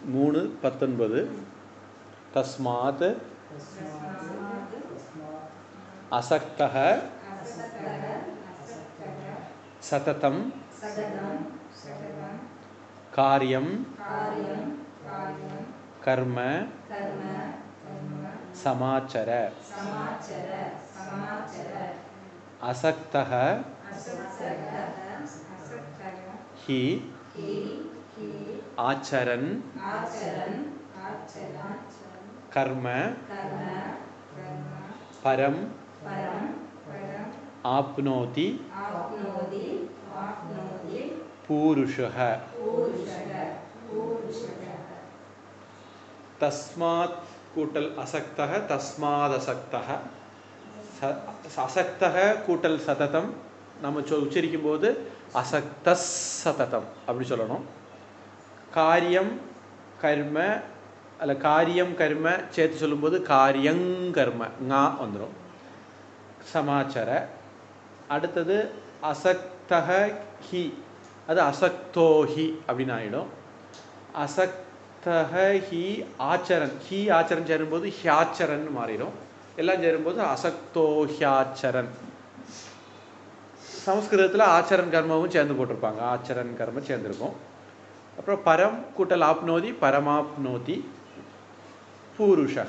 மூணு பத்தொன்பது தஸ்மாத் அசக்தः சததம் காரியம் கர்ம சமாச்சர அசக்தः ஹி ஆச்சரன் கர்ம பரம் ஆப்னோதி பூருஷः தஸ்மாத் கூட்டல் அசக்தः தஸ்மாத் அசக்தः ச- அசக்தः கூட்டல் சததம் நம்ம சொல் உச்சரிக்கும் போது அசக்த சததம் அப்படி சொல்லணும் காரியம் கர்ம அல்ல காரியம் கர்ம சேர்த்து சொல்லும்போது காரியங்கர்ம ngா வந்துடும் சமாச்சார அடுத்தது அசக்தக ஹி அது அசக்தோஹி அப்படின்னு ஆயிடும் அசக்தக ஹி ஆச்சரன் ஹி ஆச்சரன் சேரும்போது ஹியாச்சரன் மாறிடும் எல்லாம் சேரும்போது அசக்தோஹியாச்சரன் சமஸ்கிருதத்தில் ஆச்சரன் கர்மமும் சேர்ந்து போட்டிருப்பாங்க ஆச்சரன் கர்மம் சேர்ந்துருக்கும் அப்புறம் பரம் கூட்டல் ஆப்னோதி பரமாப்னோதி பூருஷக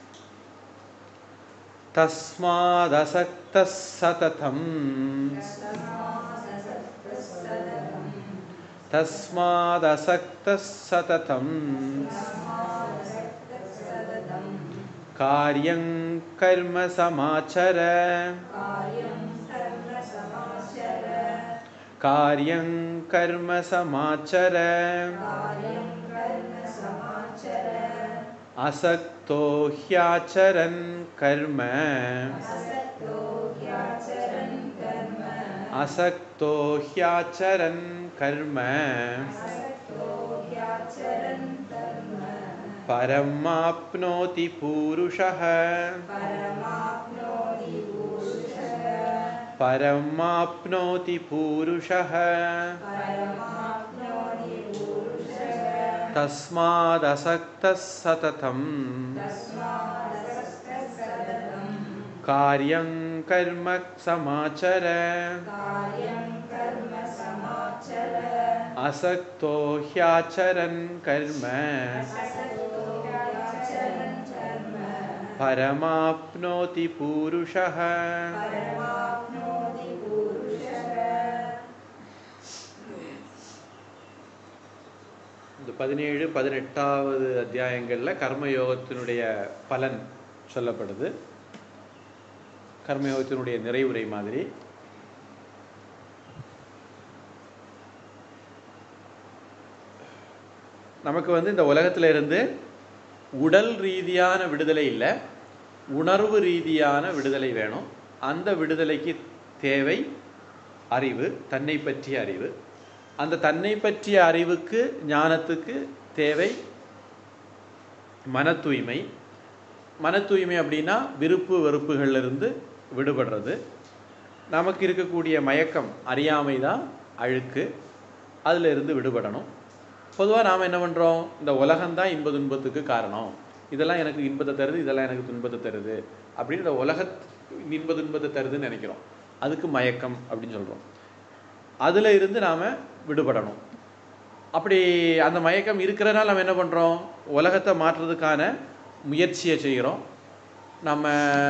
தஸ்மாதசக்த சததம் தஸ்மாதசக்த சததம் காரியங் கர்ம சமாச்சர காரியங் கர்ம சமாச்சர असक्तो ह्याचरन् कर्म असक्तो ह्याचरन् कर्म परमाप्नोति पूरुषः परमाप्नोति पूरुषः तस्मादसक्तः सततम् कार्यं कर्म समाचर असक्तो ह्याचरन् कर्म परमाप्नोति पूरुषः இந்த பதினேழு பதினெட்டாவது அத்தியாயங்களில் கர்மயோகத்தினுடைய பலன் சொல்லப்படுது கர்மயோகத்தினுடைய நிறைவுரை மாதிரி நமக்கு வந்து இந்த உலகத்துல இருந்து உடல் ரீதியான விடுதலை இல்லை உணர்வு ரீதியான விடுதலை வேணும் அந்த விடுதலைக்கு தேவை அறிவு தன்னை பற்றிய அறிவு அந்த தன்னை பற்றிய அறிவுக்கு ஞானத்துக்கு தேவை மன தூய்மை மன தூய்மை அப்படின்னா விருப்பு வெறுப்புகள்ல இருந்து விடுபடுறது நமக்கு இருக்கக்கூடிய மயக்கம் அறியாமை தான் அழுக்கு அதுல இருந்து விடுபடணும் பொதுவாக நாம் என்ன பண்ணுறோம் இந்த உலகம்தான் இன்ப துன்பத்துக்கு காரணம் இதெல்லாம் எனக்கு இன்பத்தை தருது இதெல்லாம் எனக்கு துன்பத்தை தருது அப்படின்னு இந்த உலக இன்ப துன்பத்தை தருதுன்னு நினைக்கிறோம் அதுக்கு மயக்கம் அப்படின்னு சொல்கிறோம் அதில் இருந்து நாம் விடுபடணும் அப்படி அந்த மயக்கம் இருக்கிறனால நம்ம என்ன பண்ணுறோம் உலகத்தை மாற்றுறதுக்கான முயற்சியை செய்கிறோம் நம்ம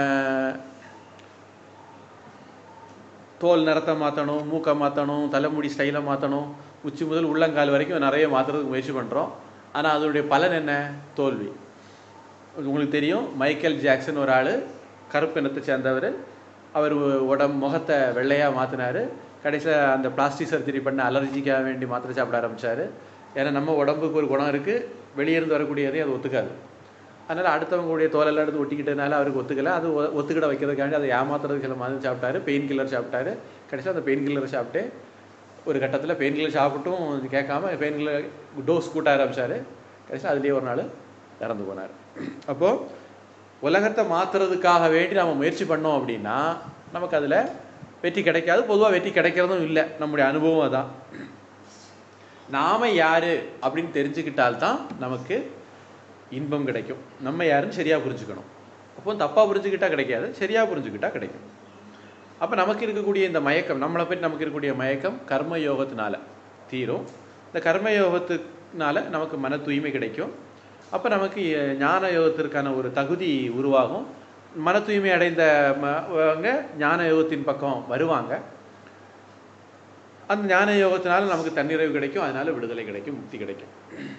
தோல் நிறத்தை மாற்றணும் மூக்கை மாற்றணும் தலைமுடி ஸ்டைலை மாற்றணும் உச்சி முதல் உள்ளங்கால் வரைக்கும் நிறைய மாற்றுறதுக்கு முயற்சி பண்ணுறோம் ஆனால் அதனுடைய பலன் என்ன தோல்வி உங்களுக்கு தெரியும் மைக்கேல் ஜாக்சன் ஒரு ஆள் கருப்பு இனத்தை சேர்ந்தவர் அவர் உடம்பு முகத்தை வெள்ளையாக மாற்றினார் கடைசியில் அந்த பிளாஸ்டிக் சர்ஜரி பண்ண அலர்ஜிக்காக வேண்டி மாத்திரை சாப்பிட ஆரம்பிச்சாரு ஏன்னா நம்ம உடம்புக்கு ஒரு குணம் இருக்குது வெளியே இருந்து வரக்கூடியதையும் அது ஒத்துக்காது அதனால் அடுத்தவங்களுடைய தோலெல்லாம் எடுத்து ஒட்டிக்கிட்டதுனால அவருக்கு ஒத்துக்கலை அது ஒ- ஒத்துக்கிட வைக்கிறதுக்காண்டி அதை ஏமாத்துறதுக்கு சில மாதிரி சாப்பிட்டாரு பெயின் கில்லர் சாப்பிட்டாரு கடைசியில் அந்த பெயின் கில்லர் சாப்பிட்டு ஒரு கட்டத்தில் பெயின் கில்லர் சாப்பிட்டும் இது கேட்காம பெயின் கில்லர் டோஸ் கூட்ட ஆரம்பிச்சாரு கடைசியில் அதுலேயே ஒரு நாள் இறந்து போனார் அப்போது உலகத்தை மாற்றுறதுக்காக வேண்டி நம்ம முயற்சி பண்ணோம் அப்படின்னா நமக்கு அதில் வெற்றி கிடைக்காது பொதுவாக வெற்றி கிடைக்கிறதும் இல்லை நம்முடைய அனுபவம் அதான் நாம யாரு அப்படின்னு தெரிஞ்சுக்கிட்டால்தான் நமக்கு இன்பம் கிடைக்கும் நம்ம யாருன்னு சரியா புரிஞ்சுக்கணும் அப்போ தப்பா புரிஞ்சுக்கிட்டா கிடைக்காது சரியா புரிஞ்சுக்கிட்டா கிடைக்கும் அப்ப நமக்கு இருக்கக்கூடிய இந்த மயக்கம் நம்மளை பற்றி நமக்கு இருக்கக்கூடிய மயக்கம் கர்ம யோகத்தினால தீரும் இந்த கர்ம யோகத்துனால நமக்கு மன தூய்மை கிடைக்கும் அப்ப நமக்கு அஹ், ஞான யோகத்திற்கான ஒரு தகுதி உருவாகும் மன தூய்மை அடைந்த ம- வங்க ஞான யோகத்தின் பக்கம் வருவாங்க அந்த ஞான யோகத்தினால நமக்கு தன்னிறைவு கிடைக்கும் அதனால விடுதலை கிடைக்கும் முக்தி கிடைக்கும்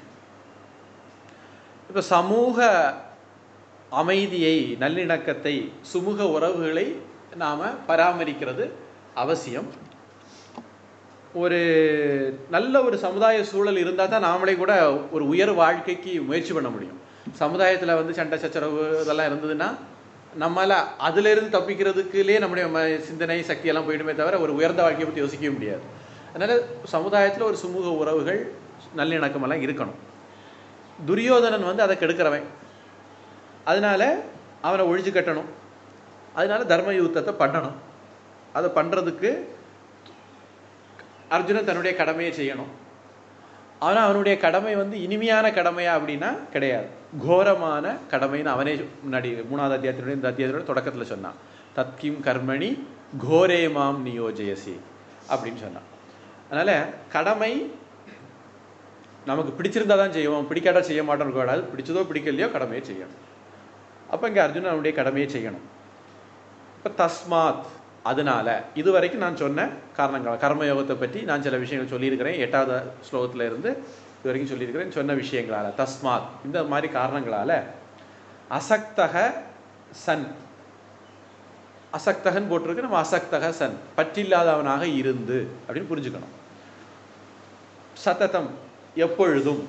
இப்ப சமூக அமைதியை நல்லிணக்கத்தை சுமூக உறவுகளை நாம பராமரிக்கிறது அவசியம் ஒரு நல்ல ஒரு சமுதாய சூழல் இருந்தால் தான் நாமளே கூட ஒரு உயர் வாழ்க்கைக்கு முயற்சி பண்ண முடியும் சமுதாயத்தில் வந்து சண்டை சச்சரவு இதெல்லாம் இருந்ததுன்னா நம்மளால அதுல இருந்து தப்பிக்கிறதுக்குள்ளே நம்முடைய ம- சிந்தனை சக்தி எல்லாம் போயிடுமே தவிர ஒரு உயர்ந்த வாழ்க்கையை பற்றி யோசிக்கவே முடியாது அதனால சமுதாயத்தில் ஒரு சுமூக உறவுகள் நல்லிணக்கம் எல்லாம் இருக்கணும் துரியோதனன் வந்து அதை கெடுக்கிறவன் அதனால அவனை ஒழிச்சு கட்டணும் அதனால தர்ம யுத்தத்தை பண்ணணும் அதை பண்றதுக்கு அர்ஜுனன் தன்னுடைய கடமையை செய்யணும் ஆனா அவனுடைய கடமை வந்து இனிமையான கடமையா அப்படின்னா கிடையாது கோரமான கடமைன்னு அவனே முன்னாடி மூணாவது அத்தியாயத்தினுடைய இந்த அத்தியாயத்தினுடைய தொடக்கத்துல சொன்னான் தத்கிம் கர்மணி கோரே மாம் நியோஜயசி அப்படின்னு சொன்னான் அதனால கடமை நமக்கு பிடிச்சிருந்தா தான் செய்வோம் பிடிக்காட்டா செய்ய மாட்டோம் கூடாது பிடிச்சதோ பிடிக்கலையோ கடமையை செய்யணும் அப்ப இங்க அர்ஜுனன் அவனுடைய கடமையை செய்யணும் இப்ப தஸ்மாத் அதனால இதுவரைக்கும் நான் சொன்ன காரணங்கள் கர்மயோகத்தை பற்றி நான் சில விஷயங்கள் சொல்லியிருக்கிறேன் எட்டாவது ஸ்லோகத்துல இருந்து இது வரைக்கும் சொல்லியிருக்கிறேன் சொன்ன விஷயங்களால தஸ்மாத் இந்த மாதிரி காரணங்களால அசக்தக சன் அசக்தகன் போட்டிருக்கு நம்ம அசக்தக சன் பற்றில்லாதவனாக இருந்து அப்படின்னு புரிஞ்சுக்கணும் சத்ததம் எப்பொழுதும்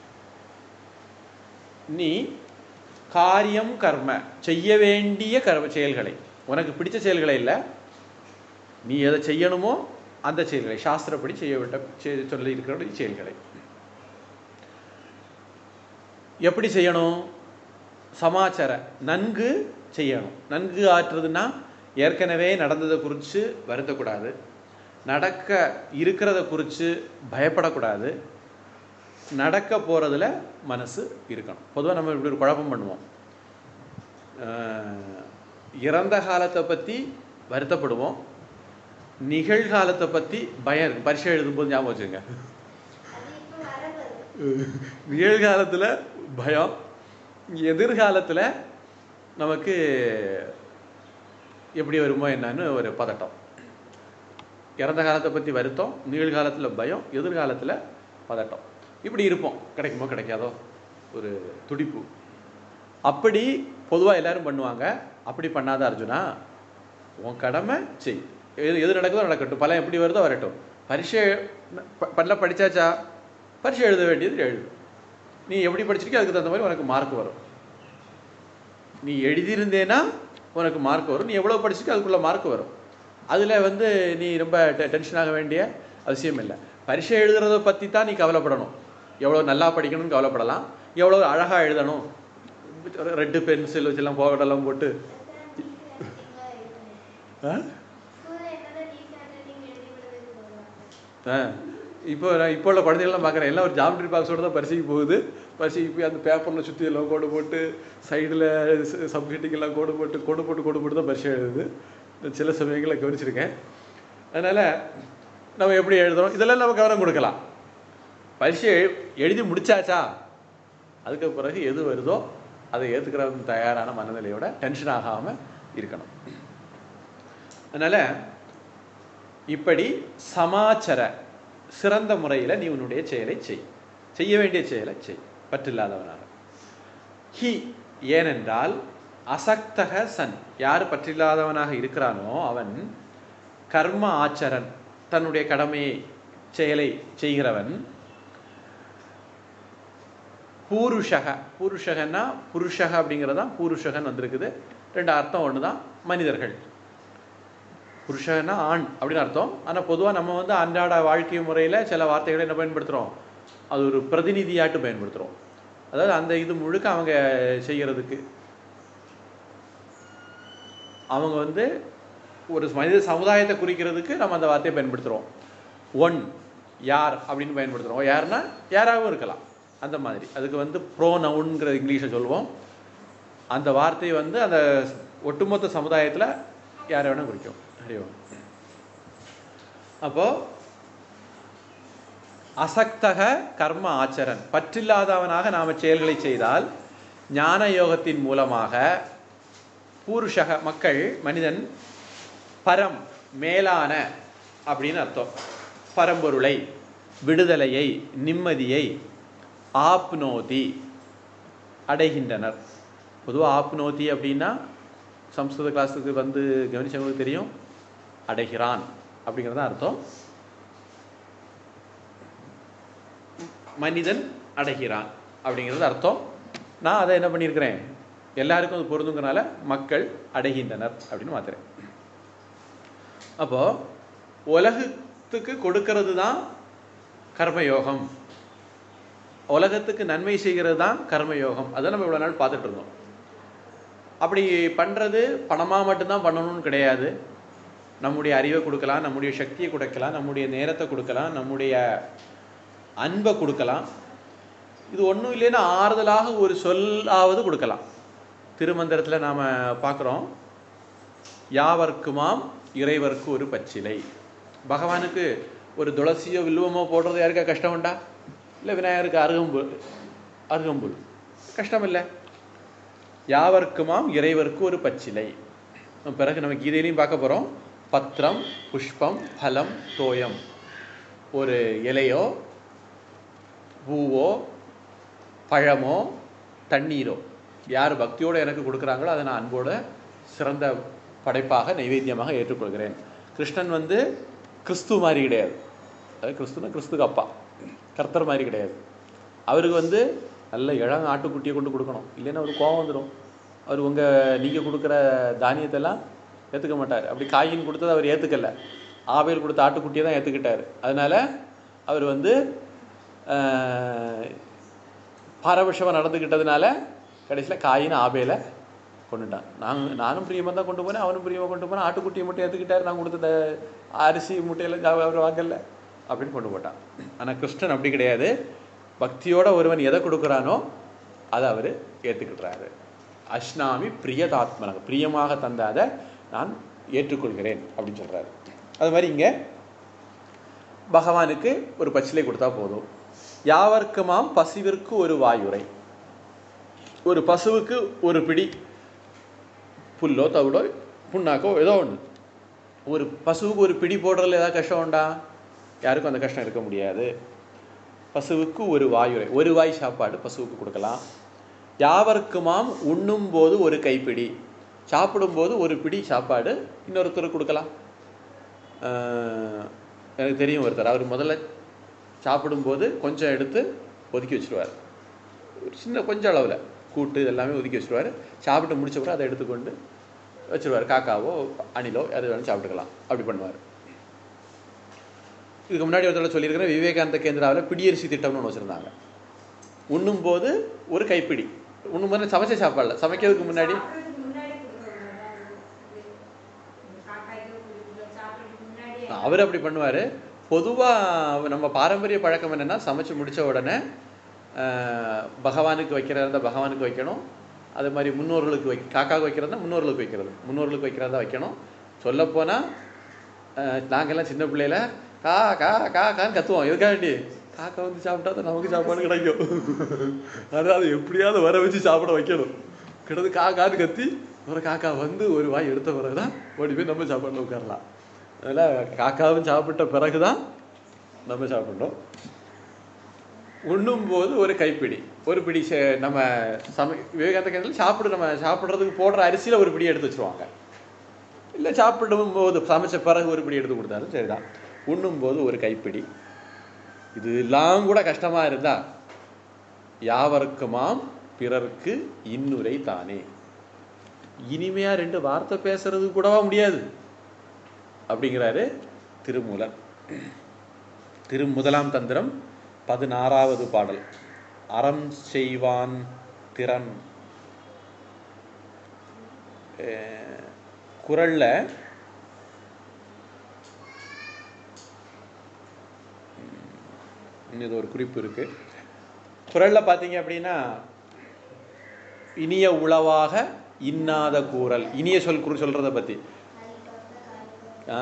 நீ காரியம் கர்ம செய்ய வேண்டிய கர்ம செயல்களை உனக்கு பிடிச்ச செயல்களை இல்லை நீ எதை செய்யணுமோ அந்த செயல்களை சாஸ்திரப்படி செய்ய விட்ட செய்- சொல்லி இருக்கிற செயல்களை எப்படி செய்யணும் சமாச்சார நன்கு செய்யணும் நன்கு ஆற்றுறதுன்னா ஏற்கனவே நடந்ததை குறித்து வருத்தக்கூடாது நடக்க இருக்கிறத குறித்து பயப்படக்கூடாது நடக்க போறதுல மனசு இருக்கணும் பொதுவா நம்ம இப்படி ஒரு குழப்பம் பண்ணுவோம் அஹ், இறந்த காலத்தை பத்தி வருத்தப்படுவோம் நிகழ்காலத்தை பத்தி பயம் இருக்கு பரீட்சை எழுதும்போது ஞாபகம் வச்சுங்க அது இப்ப வரவு நிகழ்காலத்துல பயம் எதிர்காலத்துல நமக்கு எப்படி வருமோ என்னன்னு ஒரு பதட்டம் இறந்த காலத்தை பத்தி வருத்தம் நிகழ்காலத்துல பயம் எதிர்காலத்துல பதட்டம் இப்படி இருப்போம் கிடைக்குமோ கிடைக்காதோ ஒரு துடிப்பு அப்படி பொதுவா எல்லாரும் பண்ணுவாங்க அப்படி பண்ணாத அர்ஜுனா உன் கடமை செய் எது எது நடக்குதோ நடக்கட்டும் பலம் எப்படி வருதோ வரட்டும் பரீட்சை ப- நல்லா படிச்சாச்சா பரீட்சை எழுத வேண்டியது எழுது நீ எப்படி படிச்சிருக்கோ அதுக்கு தகுந்த மாதிரி உனக்கு மார்க் வரும் நீ எழுதியிருந்தேன்னா உனக்கு மார்க் வரும் நீ எவ்வளோ படிச்சிருக்கோ அதுக்குள்ள மார்க் வரும் அதில் வந்து நீ ரொம்ப டெ- டென்ஷன் ஆக வேண்டிய அவசியம் இல்லை பரீட்சை எழுதுறத பற்றி தான் நீ கவலைப்படணும் எவ்வளோ நல்லா படிக்கணும்னு கவலைப்படலாம் எவ்வளோ அழகாக எழுதணும் ரெட்டு பென்சில் வச்செல்லாம் போகடெல்லாம் போட்டு ஆ ஆ இப்போ நான் இப்போ உள்ள குழந்தைகள்லாம் பார்க்குறேன் எல்லாம் ஒரு ஜாமெட்ரி பாக்ஸோட தான் பரிசைக்கு போகுது பரிசைக்கு போய் அந்த பேப்பரில் சுற்றி எல்லாம் கோடு போட்டு சைடில் சப்ஜெக்ட்டுக்கெல்லாம் கோடு போட்டு கோடு போட்டு கோடு போட்டு தான் பரிசை எழுதுது நான் சில சமயங்களில் கவனிச்சிருக்கேன் அதனால் நம்ம எப்படி எழுதுறோம் இதெல்லாம் நம்ம கவனம் கொடுக்கலாம் பரீட்சை எழு- எழுதி முடிச்சாச்சா அதுக்கு பிறகு எது வருதோ அதை ஏற்றுக்கிற தயாரான மனநிலையோட டென்ஷன் ஆகாமல் இருக்கணும் அதனால் இப்படி சமாச்சர சிறந்த முறையில் நீ உன்னுடைய செயலை செய் செய்ய வேண்டிய செயலை செய் பற்றில்லாதவனாக ஹி ஏனென்றால் அசக்தக சன் யார் பற்றில்லாதவனாக இருக்கிறானோ அவன் கர்ம ஆச்சரன் தன்னுடைய கடமையை செயலை செய்கிறவன் பூருஷக பூருஷகன்னா புருஷக அப்படிங்கிறது தான் பூருஷகன் வந்திருக்குது ரெண்டு அர்த்தம் ஒன்று தான் மனிதர்கள் புருஷன்னா ஆண் அப்படின்னு அர்த்தம் ஆனால் பொதுவாக நம்ம வந்து அன்றாட வாழ்க்கை முறையில் சில வார்த்தைகளை என்ன பயன்படுத்துகிறோம் அது ஒரு பிரதிநிதியாட்டு பயன்படுத்துகிறோம் அதாவது அந்த இது முழுக்க அவங்க செய்கிறதுக்கு அவங்க வந்து ஒரு மனித சமுதாயத்தை குறிக்கிறதுக்கு நம்ம அந்த வார்த்தையை பயன்படுத்துகிறோம் ஒன் யார் அப்படின்னு பயன்படுத்துகிறோம் யாருன்னா யாராகவும் இருக்கலாம் அந்த மாதிரி அதுக்கு வந்து ப்ரோ நவுன்கிற இங்கிலீஷை சொல்லுவோம் அந்த வார்த்தை வந்து அந்த ஒட்டுமொத்த சமுதாயத்தில் யாரை வேணால் குறிக்கும் அறியோ அப்போ அசக்தக கர்ம ஆச்சரன் பற்றில்லாதவனாக நாம் செயல்களை செய்தால் ஞான யோகத்தின் மூலமாக பூருஷக மக்கள் மனிதன் பரம் மேலான அப்படின்னு அர்த்தம் பரம்பொருளை விடுதலையை நிம்மதியை ஆப்னோதி அடைகின்றனர் பொதுவாக ஆப்னோதி அப்படின்னா சம்ஸ்கிருத கிளாஸுக்கு வந்து கவனிச்சவங்களுக்கு தெரியும் அடைகிறான் அப்படிங்கிறது தான் அர்த்தம் மனிதன் அடைகிறான் அப்படிங்கிறது அர்த்தம் நான் அதை என்ன பண்ணியிருக்கிறேன் எல்லாருக்கும் அது பொருந்துங்கனால மக்கள் அடைகின்றனர் அப்படின்னு மாத்துறேன் அப்போ உலகத்துக்கு கொடுக்கிறது தான் கர்மயோகம் உலகத்துக்கு நன்மை செய்கிறது தான் கர்மயோகம் அதை நம்ம இவ்வளோ நாள் பார்த்துட்டு இருந்தோம் அப்படி பண்ணுறது பணமாக மட்டும்தான் பண்ணணும்னு கிடையாது நம்முடைய அறிவை கொடுக்கலாம் நம்முடைய சக்தியை கொடுக்கலாம் நம்முடைய நேரத்தை கொடுக்கலாம் நம்முடைய அன்பை கொடுக்கலாம் இது ஒன்றும் இல்லைன்னா ஆறுதலாக ஒரு சொல்லாவது கொடுக்கலாம் திருமந்திரத்தில் நாம் பார்க்குறோம் யாவர்க்குமாம் இறைவர்க்கு ஒரு பச்சிலை பகவானுக்கு ஒரு துளசியோ வில்வமோ போடுறது யாருக்கா கஷ்டம் உண்டா இல்லை விநாயகருக்கு அருகம்புல் அருகம்புல் கஷ்டம் இல்லை யாவர்க்குமாம் இறைவர்க்கு ஒரு பச்சிலை பிறகு நம்ம கீதையிலையும் பார்க்க போகிறோம் பத்திரம் புஷ்பம் பலம் தோயம் ஒரு இலையோ பூவோ பழமோ தண்ணீரோ யார் பக்தியோடு எனக்கு கொடுக்குறாங்களோ அதை நான் அன்போட சிறந்த படைப்பாக நைவேத்தியமாக ஏற்றுக்கொள்கிறேன் கிருஷ்ணன் வந்து கிறிஸ்து மாதிரி கிடையாது அது கிறிஸ்துனா கிறிஸ்துக்கு அப்பா கர்த்தர் மாதிரி கிடையாது அவருக்கு வந்து நல்ல இளம் ஆட்டுக்குட்டியை கொண்டு கொடுக்கணும் இல்லைன்னா அவருக்கு கோவம் வந்துடும் அவர் உங்கள் நீங்கள் கொடுக்குற தானியத்தெல்லாம் ஏற்றுக்க மாட்டார் அப்படி காயின் கொடுத்தது அவர் ஏற்றுக்கல ஆபேல் கொடுத்த ஆட்டுக்குட்டியை தான் ஏற்றுக்கிட்டார் அதனால அவர் வந்து பாரபட்சமாக நடந்துக்கிட்டதுனால கடைசியில் காயின் ஆபேலை கொண்டுட்டான் நான் நானும் பிரியமாக தான் கொண்டு போனேன் அவனும் பிரியமாக கொண்டு போனேன் ஆட்டுக்குட்டியை மட்டும் ஏற்றுக்கிட்டார் நான் கொடுத்த அரிசி முட்டையெல்லாம் ஜா- அவர் வாங்கல அப்படின்னு கொண்டு போட்டான் ஆனால் கிருஷ்ணன் அப்படி கிடையாது பக்தியோட ஒருவன் எதை கொடுக்குறானோ அதை அவர் ஏற்றுக்கிட்டுறாரு அஷ்னாமி பிரியதாத்மனக பிரியமாக தந்த அதை நான் ஏற்றுக்கொள்கிறேன் அப்படின்னு சொல்றாரு அது மாதிரி இங்கே பகவானுக்கு ஒரு பச்சிலை கொடுத்தா போதும் யாவர்க்குமாம் பசுவிற்கு ஒரு வாயுரை ஒரு பசுவுக்கு ஒரு பிடி புல்லோ தவிடோ புண்ணாக்கோ ஏதோ ஒன்று ஒரு பசுவுக்கு ஒரு பிடி போடுறதுல ஏதாவது கஷ்டம் உண்டா யாருக்கும் அந்த கஷ்டம் இருக்க முடியாது பசுவுக்கு ஒரு வாயுரை ஒரு வாய் சாப்பாடு பசுவுக்கு கொடுக்கலாம் யாவர்க்குமாம் உண்ணும் போது ஒரு கைப்பிடி சாப்பிடும்போது ஒரு பிடி சாப்பாடு இன்னொருத்தருக்கு கொடுக்கலாம் ஆஹ் எனக்கு தெரியும் ஒருத்தர் அவர் முதல்ல சாப்பிடும்போது கொஞ்சம் எடுத்து ஒதுக்கி வச்சிருவார் ஒரு சின்ன கொஞ்சம் அளவில் கூட்டு எல்லாமே ஒதுக்கி வச்சிருவார் சாப்பிட்டு முடிச்ச பிறகு அதை எடுத்துக்கொண்டு வச்சிருவார் காக்காவோ அணிலோ எது வேணும் சாப்பிட்டுக்கலாம் அப்படி பண்ணுவார் இதுக்கு முன்னாடி ஒருத்தர் சொல்லியிருக்கிறேன் விவேகானந்த கேந்திராவில் பிடியரிசி திட்டம்னு ஒன்று வச்சுருந்தாங்க உண்ணும்போது ஒரு கைப்பிடி உண்ணும்போது சமைச்ச சாப்பாடுல சமைக்கிறதுக்கு முன்னாடி சாப்பிடுறதுக்கு முன்னாடி கொடுக்கக்கூடாதா? இந்த காக்காய்க்கோ குருவிக்கோ சாப்பிடுறதுக்கு முன்னாடி அவர் அப்படி பண்ணுவார் பொதுவாக நம்ம பாரம்பரிய பழக்கம் என்னென்னா சமைச்சு முடிச்ச உடனே ஆஹ், பகவானுக்கு வைக்கிறதா இருந்தால் பகவானுக்கு வைக்கணும் அது மாதிரி முன்னோர்களுக்கு வை காக்காவுக்கு வைக்கிறதா முன்னோர்களுக்கு வைக்கிறது முன்னோர்களுக்கு வைக்கிறதா வைக்கணும் சொல்லப்போனால் நாங்கெல்லாம் சின்ன பிள்ளையில கா கா கா கான்னு கத்துவோம் எதுக்காண்டி காக்கா வந்து சாப்பிட்டா தான் நமக்கு சாப்பாடு கிடைக்கும் அது அது எப்படியாவது வர வச்சு சாப்பிட வைக்கணும் கிடந்து கா கான்னு கத்தி ஒரு காக்கா வந்து ஒரு வாய் எடுத்த பிறகுதான் ஓடி போய் நம்ம சாப்பாடுல உட்காரலாம் அதனால் காக்காவும் சாப்பிட்ட பிறகுதான் நம்ம சாப்பிடணும் உண்ணும்போது ஒரு கைப்பிடி ஒரு பிடி சே- நம்ம சமை விவேகானந்த கேந்திரத்தில் சாப்பிடு நம்ம சாப்பிட்றதுக்கு போடுற அரிசியில் ஒரு பிடி எடுத்து வச்சிருவாங்க இல்லை சாப்பிடும் போது சமைச்ச பிறகு ஒரு பிடி எடுத்து கொடுத்தாலும் சரிதான் உண்ணும்போது ஒரு கைப்பிடி இது எல்லாம் கூட கஷ்டமா இருந்தா யாவர்க்குமாம் பிறர்க்கு இன்னுரை தானே இனிமையா ரெண்டு வார்த்தை பேசுறது கூடவா முடியாது அப்படிங்கிறாரு திருமூலன் திரு முதலாம் தந்திரம் பதினாறாவது பாடல் அறம் செய்வான் திறன் அஹ், குறள்ல உம், இது ஒரு குறிப்பு இருக்கு குரல்ல பார்த்தீங்க அப்படின்னா இனிய உளவாக இன்னாத கூறல் இனிய சொல் குறி சொல்றத பத்தி ஆ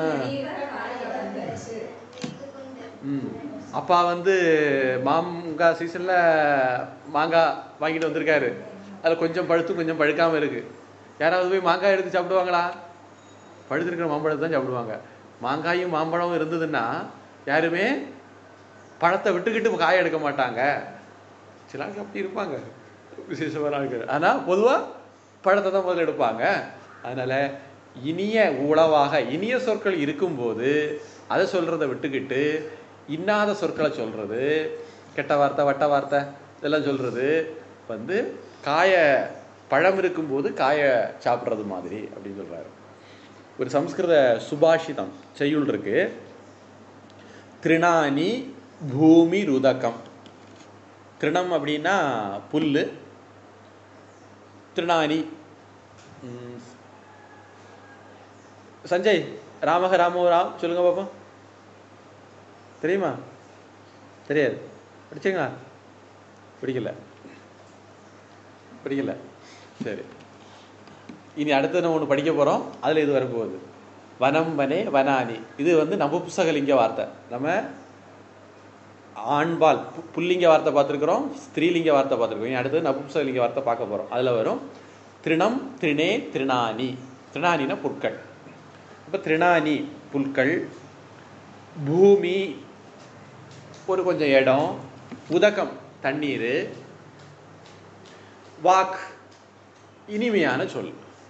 ம் அப்பா வந்து மாங்காய் சீசனில் மாங்காய் வாங்கிட்டு வந்திருக்காரு அதில் கொஞ்சம் பழுத்து கொஞ்சம் பழுக்காமல் இருக்கு யாராவது போய் மாங்காய் எடுத்து சாப்பிடுவாங்களா பழுத்திருக்கிற மாம்பழத்தை தான் சாப்பிடுவாங்க மாங்காயும் மாம்பழமும் இருந்ததுன்னா யாருமே பழத்தை விட்டுக்கிட்டு காய எடுக்க மாட்டாங்க சில ஆளுங்க அப்படி இருப்பாங்க விசேஷமான ஆட்கள் ஆனால் பொதுவாக பழத்தை தான் முதல்ல எடுப்பாங்க அதனால இனிய உளவாக இனிய சொற்கள் இருக்கும்போது அதை சொல்றதை விட்டுக்கிட்டு இன்னாத சொற்களை சொல்றது கெட்ட வார்த்தை வட்ட வார்த்தை இதெல்லாம் சொல்றது வந்து காய பழம் இருக்கும்போது காய சாப்பிட்றது மாதிரி அப்படின்னு சொல்றாரு ஒரு சம்ஸ்கிருத சுபாஷிதம் செய்யுள் இருக்கு திருணானி பூமி ருதகம் திருணம் அப்படின்னா புல்லு திருணானி ம், சஞ்சய் ராமக ராமோ ராம் சொல்லுங்க பாப்போம் தெரியுமா தெரியாது படிச்சீங்களா பிடிக்கல பிடிக்கல சரி இனி அடுத்து நம்ம ஒன்று படிக்க போகிறோம் அதில் இது வரப்போகுது வனம் வனே வனானி இது வந்து நபும்சகலிங்க வார்த்தை நம்ம ஆண்பால் பு- புல்லிங்க வார்த்தை பார்த்துருக்குறோம் ஸ்திரீலிங்க வார்த்தை பார்த்துருக்கோம் இனி அடுத்தது நபும்சகலிங்க வார்த்தை பார்க்க போகிறோம் அதில் வரும் திருணம் திருணே திருணானி திருணானினா புற்கள் இப்போ திருணானி புல்கள் பூமி ஒரு கொஞ்சம் இடம் உதகம் தண்ணீர் வாக் இனிமையான சொல்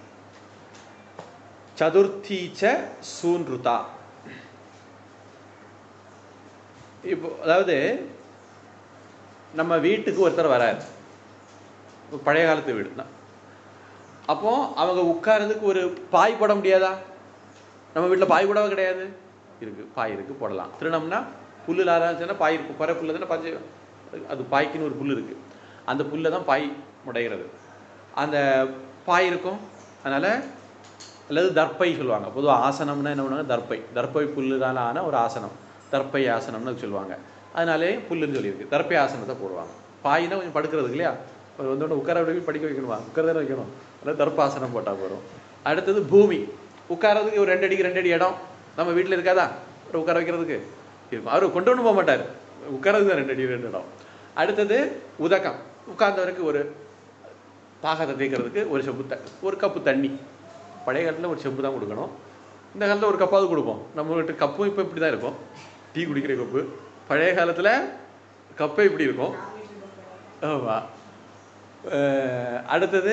சதுர்த்தீச்ச சூன்ருதா இப்போ அதாவது நம்ம வீட்டுக்கு ஒருத்தர் வராரு ஒரு பழைய காலத்து வீடு தான் அப்போ அவங்க உட்கார்றதுக்கு ஒரு பாய் போட முடியாதா நம்ம வீட்டில் பாய் கூடவா கிடையாது இருக்கு பாய் இருக்கு போடலாம் திருணம்னா புல்லு ஆரம்பிச்சுன்னா பாய் இருக்கும் குறை புல்லு தானே பஞ்சு அது பாய்க்குன்னு ஒரு புல் இருக்கு அந்த புல்லை தான் பாய் முடைகிறது அந்த பாய் இருக்கும் அதனால அல்லது தர்ப்பை சொல்லுவாங்க பொதுவாக ஆசனம்னா என்ன பண்ணுவாங்க தர்ப்பை தர்ப்பை புல்லுனால ஆன ஒரு ஆசனம் தர்ப்பை ஆசனம்னு சொல்லுவாங்க அதனாலே புல்லுன்னு சொல்லியிருக்கு தர்ப்பை ஆசனத்தை போடுவாங்க பாயினா கொஞ்சம் படுக்கிறதுக்கு இல்லையா ஒரு வந்தோடனே உட்கார விட படிக்க வைக்கணுமா உட்கார வைக்கணும் அதாவது தர்ப்பாசனம் போட்டால் போதும் அடுத்தது பூமி உட்காரதுக்கு ஒரு ரெண்டு அடிக்கு ரெண்டு அடி இடம் நம்ம வீட்டில் இருக்காதா ஒரு உட்கார வைக்கிறதுக்கு இருக்கும் அவர் கொண்டு ஒன்று போக மாட்டார் உட்காரதுக்கு தான் ரெண்டு அடி ரெண்டு இடம் அடுத்தது உதகம் உட்கார்ந்தவருக்கு ஒரு பாகத்தை தேய்க்கிறதுக்கு ஒரு செம்பு த ஒரு கப்பு தண்ணி பழைய காலத்தில் ஒரு செம்பு தான் கொடுக்கணும் இந்த காலத்தில் ஒரு கப்பாவது கொடுப்போம் நம்ம வீட்டு கப்பும் இப்போ இப்படி தான் இருக்கும் டீ குடிக்கிற கப்பு பழைய காலத்தில் கப்பே இப்படி இருக்கும் ஆமாம் அடுத்தது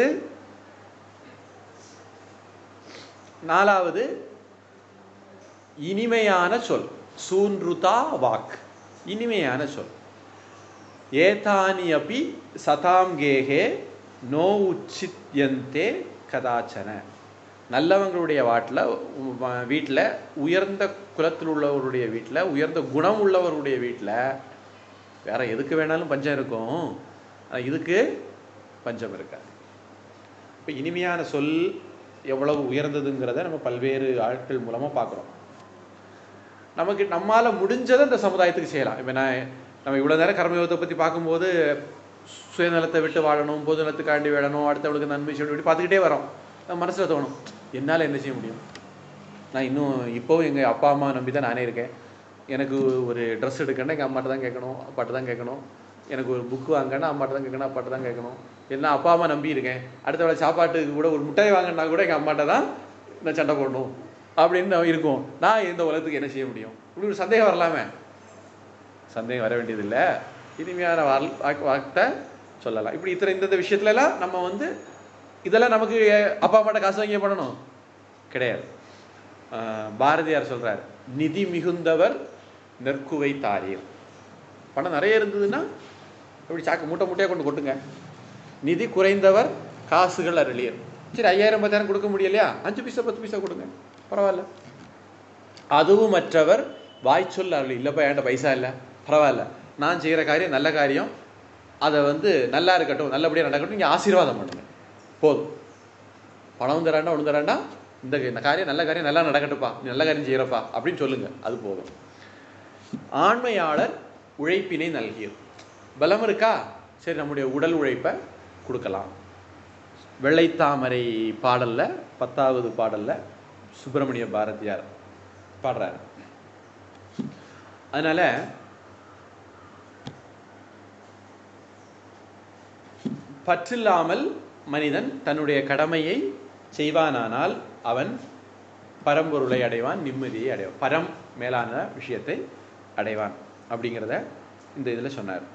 நாலாவது இனிமையான சொல் சூன்ருதா வாக் இனிமையான சொல் ஏதானி அப்பி சதாம் கேகே நோ உச்சித்யந்தே கதாச்சன நல்லவங்களுடைய வாட்டில் வீட்டில் உயர்ந்த குலத்தில் உள்ளவருடைய வீட்டில் உயர்ந்த குணம் உள்ளவருடைய வீட்டில் வேற எதுக்கு வேணாலும் பஞ்சம் இருக்கும் ஆனா இதுக்கு பஞ்சம் இருக்காது இப்போ இனிமையான சொல் எவ்வளவு உயர்ந்ததுங்கிறத நம்ம பல்வேறு ஆட்கள் மூலமாக பார்க்குறோம் நமக்கு நம்மால முடிஞ்சதை இந்த சமுதாயத்துக்கு செய்யலாம் இப்போ நான் நம்ம இவ்வளோ நேரம் கர்மயோகத்தை பற்றி பார்க்கும்போது சுயநலத்தை விட்டு வாழணும் பொது நலத்துக்காண்டி வாழணும் அடுத்தவளுக்கு நன்மை செய்யணும் இப்படி பார்த்துக்கிட்டே வரோம் நம்ம மனசில் தோணும் என்னால் என்ன செய்ய முடியும் நான் இன்னும் இப்போவும் எங்கள் அப்பா அம்மா நம்பி தான் நானே இருக்கேன் எனக்கு ஒரு ட்ரெஸ் எடுக்கணும்னா எங்கள் அம்மாட்ட தான் கேட்கணும் அப்பாட்ட தான் கேட்கணும் எனக்கு ஒரு புக் வாங்கன்னா அம்மாட்ட தான் கேட்கணும் அப்பாட்ட தான் கேட்கணும் எல்லாம் அப்பா அம்மா நம்பி இருக்கேன் அடுத்த வேளை சாப்பாட்டுக்கு கூட ஒரு மிட்டாய் வாங்கினா கூட எங்கள் அம்மாட்ட தான் நான் சண்டை போடணும் அப்படின்னு நான் இருக்கும் நான் இந்த உலகத்துக்கு என்ன செய்ய முடியும் இப்படி ஒரு சந்தேகம் வரலாமே சந்தேகம் வர வேண்டியதில்லை இனிமையான வார் வாக் வார்த்தை சொல்லலாம் இப்படி இத்தனை இந்த விஷயத்துல எல்லாம் நம்ம வந்து இதெல்லாம் நமக்கு அப்பா அம்மாட்ட காசு வாங்கியே பண்ணணும் கிடையாது ஆஹ் பாரதியார் சொல்றார் நிதி மிகுந்தவர் நெற்குவை தாரீர் பணம் நிறைய இருந்ததுன்னா இப்படி சாக்கு மூட்டை மூட்டையாக கொண்டு கொட்டுங்க நிதி குறைந்தவர் காசுகள் அருளியர் சரி ஐயாயிரம் பத்தாயிரம் கொடுக்க முடியலையா அஞ்சு பைசா பத்து பைசா கொடுங்க பரவாயில்ல அதுவும் மற்றவர் வாய்ச்சொல் அருள் இல்லைப்பா என்கிட்ட பைசா இல்லை பரவாயில்ல நான் செய்கிற காரியம் நல்ல காரியம் அதை வந்து நல்லா இருக்கட்டும் நல்லபடியாக நடக்கட்டும் நீங்கள் ஆசீர்வாதம் பண்ணுங்க போதும் பணம் தராண்டா ஒன்று தராண்டா இந்த இந்த காரியம் நல்ல காரியம் நல்லா நடக்கட்டுப்பா நீ நல்ல காரியம் செய்கிறப்பா அப்படின்னு சொல்லுங்க அது போதும் ஆண்மையாளர் உழைப்பினை நல்கியது பலம் இருக்கா சரி நம்முடைய உடல் உழைப்பை கொடுக்கலாம் வெள்ளைத்தாமரை பாடல்ல பத்தாவது பாடல்ல சுப்பிரமணிய பாரதியார் பாடுறாரு அதனால பற்றில்லாமல் மனிதன் தன்னுடைய கடமையை செய்வானானால் அவன் பரம்பொருளை அடைவான் நிம்மதியை அடைவான் பரம் மேலான விஷயத்தை அடைவான் அப்படிங்கிறத இந்த இதில் சொன்னார்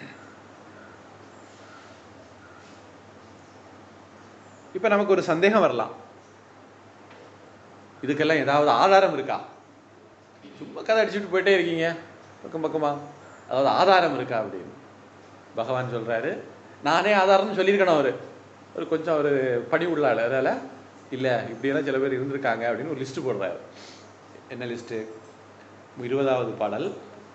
இப்போ நமக்கு ஒரு சந்தேகம் வரலாம் இதுக்கெல்லாம் ஏதாவது ஆதாரம் இருக்கா சும்மா கதை அடிச்சுட்டு போயிட்டே இருக்கீங்க பக்கம் பக்கமா அதாவது ஆதாரம் இருக்கா அப்படின்னு பகவான் சொல்றாரு நானே ஆதாரம்னு சொல்லியிருக்கணும் அவரு ஒரு கொஞ்சம் ஒரு பணி உள்ளாள் அதனால இல்லை இப்படியெல்லாம் சில பேர் இருந்திருக்காங்க அப்படின்னு ஒரு லிஸ்ட் போடுறாரு என்ன லிஸ்ட்டு இருபதாவது பாடல்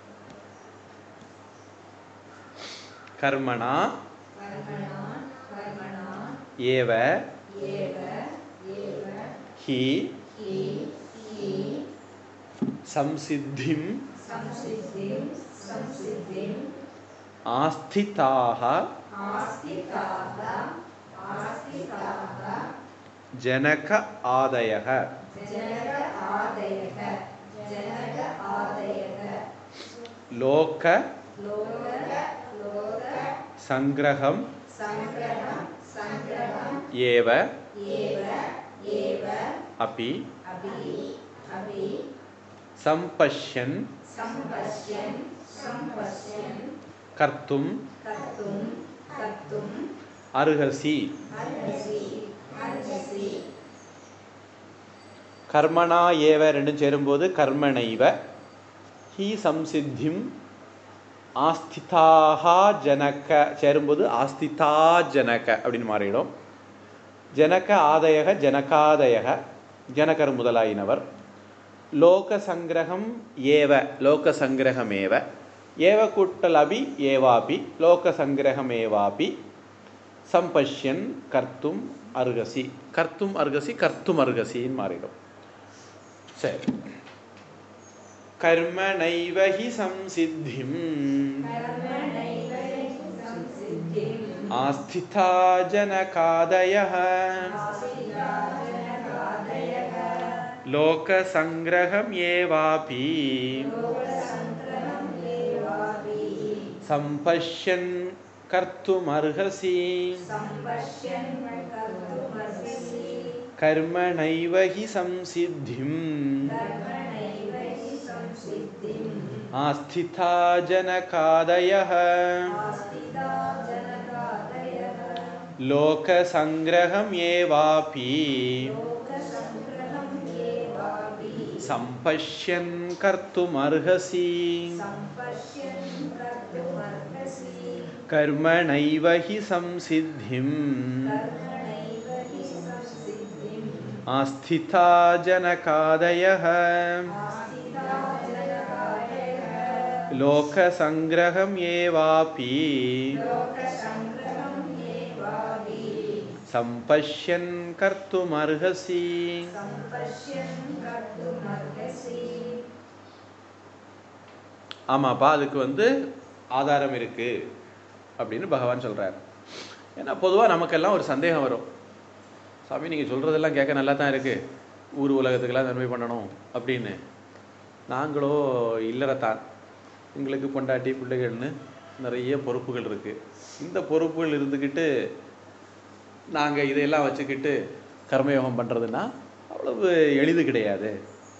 கர்மணா கர்மணா கர்மணா ஏவ ஏவ ஏவ ஹி ஹி ஹி சம்சித்திம் संसिद्धिं संसिद्धिं ஆஸ்திதாக आस्तिकाः आस्तिकाः ஜனக ஆதயக जनक आदयः जनक आदयः லோக लोक लोक சங்கிரகம் सङ्ग्रहं सङ्ग्रहम् ஏவ एव एव அபி अभि अभि சம்பஷ்யன் सम्पश्यन् सम्पश्यन् கர்த்தும் कर्तुं कर्तुम् அருகசி अर्हसि अर्हसि கர்மணா ஏவ ரெண்டும் சேரும்போது கர்மணைவ ஹி சம்சித்திம் ஆஸ்திதாக ஜனக சேரும்போது ஆஸ்திதா ஜனக அப்படின்னு மாறிடும் ஜனக ஆதயக ஜனகாதயக ஜனகர் முதலாயினவர் லோக சங்கிரகம் ஏவ லோக சங்கிரகமேவ ஏவ கூட்டல் அபி ஏவாபி லோக சங்கிரகமேவாபி சம்பஷ்யன் கர்த்தும் அருகசி கர்த்தும் அருகசி கர்த்தும் அருகசின்னு மாறிடும் சரி கர்மணைவ ஹி சம்சித்திம் कर्मणैव संसिद्धिम् ஆஸ்திதா ஜனகாதயः आस्तिकाजनकादयः லோக சங்கிரகம் ஏவாபி लोकसङ्ग्रहम् एवापि சம்பஷ்யன் கர்த்தும் அருகசி सम्पश्यन् कर्तुमर्हसि கர்மணைவ ஹி சம்சித்திம் कर्मणैव हि संसिद्धिम् ஆஸ்திதா ஜனகாதயः आस्तिका जनकादयः லோக சங்கிரகம் ஏவாபி लोकसङ्ग्रहम् एवापि சம்பஷ்யன் கர்த்தும் அருகசி सम्पश्यन् कर्तुमर्हसि கர்மணைவ ஹி சம்சித்திம் कर्मणैव हि संसिद्धिम् ஆஸ்திதா ஜனகாதயः आस्तिका जनकादयः லோக சங்கிரகம் ஏவாபி लोकसङ्ग्रहम् एवापि சம்பஷ்யன் கர்த்தும் அருகசி सम्पश्यन् कर्तुमर्हसि ஆமாப்பா அதுக்கு வந்து ஆதாரம் இருக்கு அப்படின்னு பகவான் சொல்றார் ஏன்னா பொதுவாக நமக்கெல்லாம் ஒரு சந்தேகம் வரும் சாமி நீங்கள் சொல்கிறதெல்லாம் கேட்க நல்லா தான் இருக்கு ஊர் உலகத்துக்கெல்லாம் நன்மை பண்ணணும் அப்படின்னு நாங்களோ இல்லறத்தான் எங்களுக்கு பொண்டாட்டி பிள்ளைகள்னு நிறைய பொறுப்புகள் இருக்கு இந்த பொறுப்புகள் இருந்துக்கிட்டு நாங்கள் இதையெல்லாம் வச்சுக்கிட்டு கர்மயோகம் பண்ணுறதுன்னா அவ்வளவு எளிது கிடையாது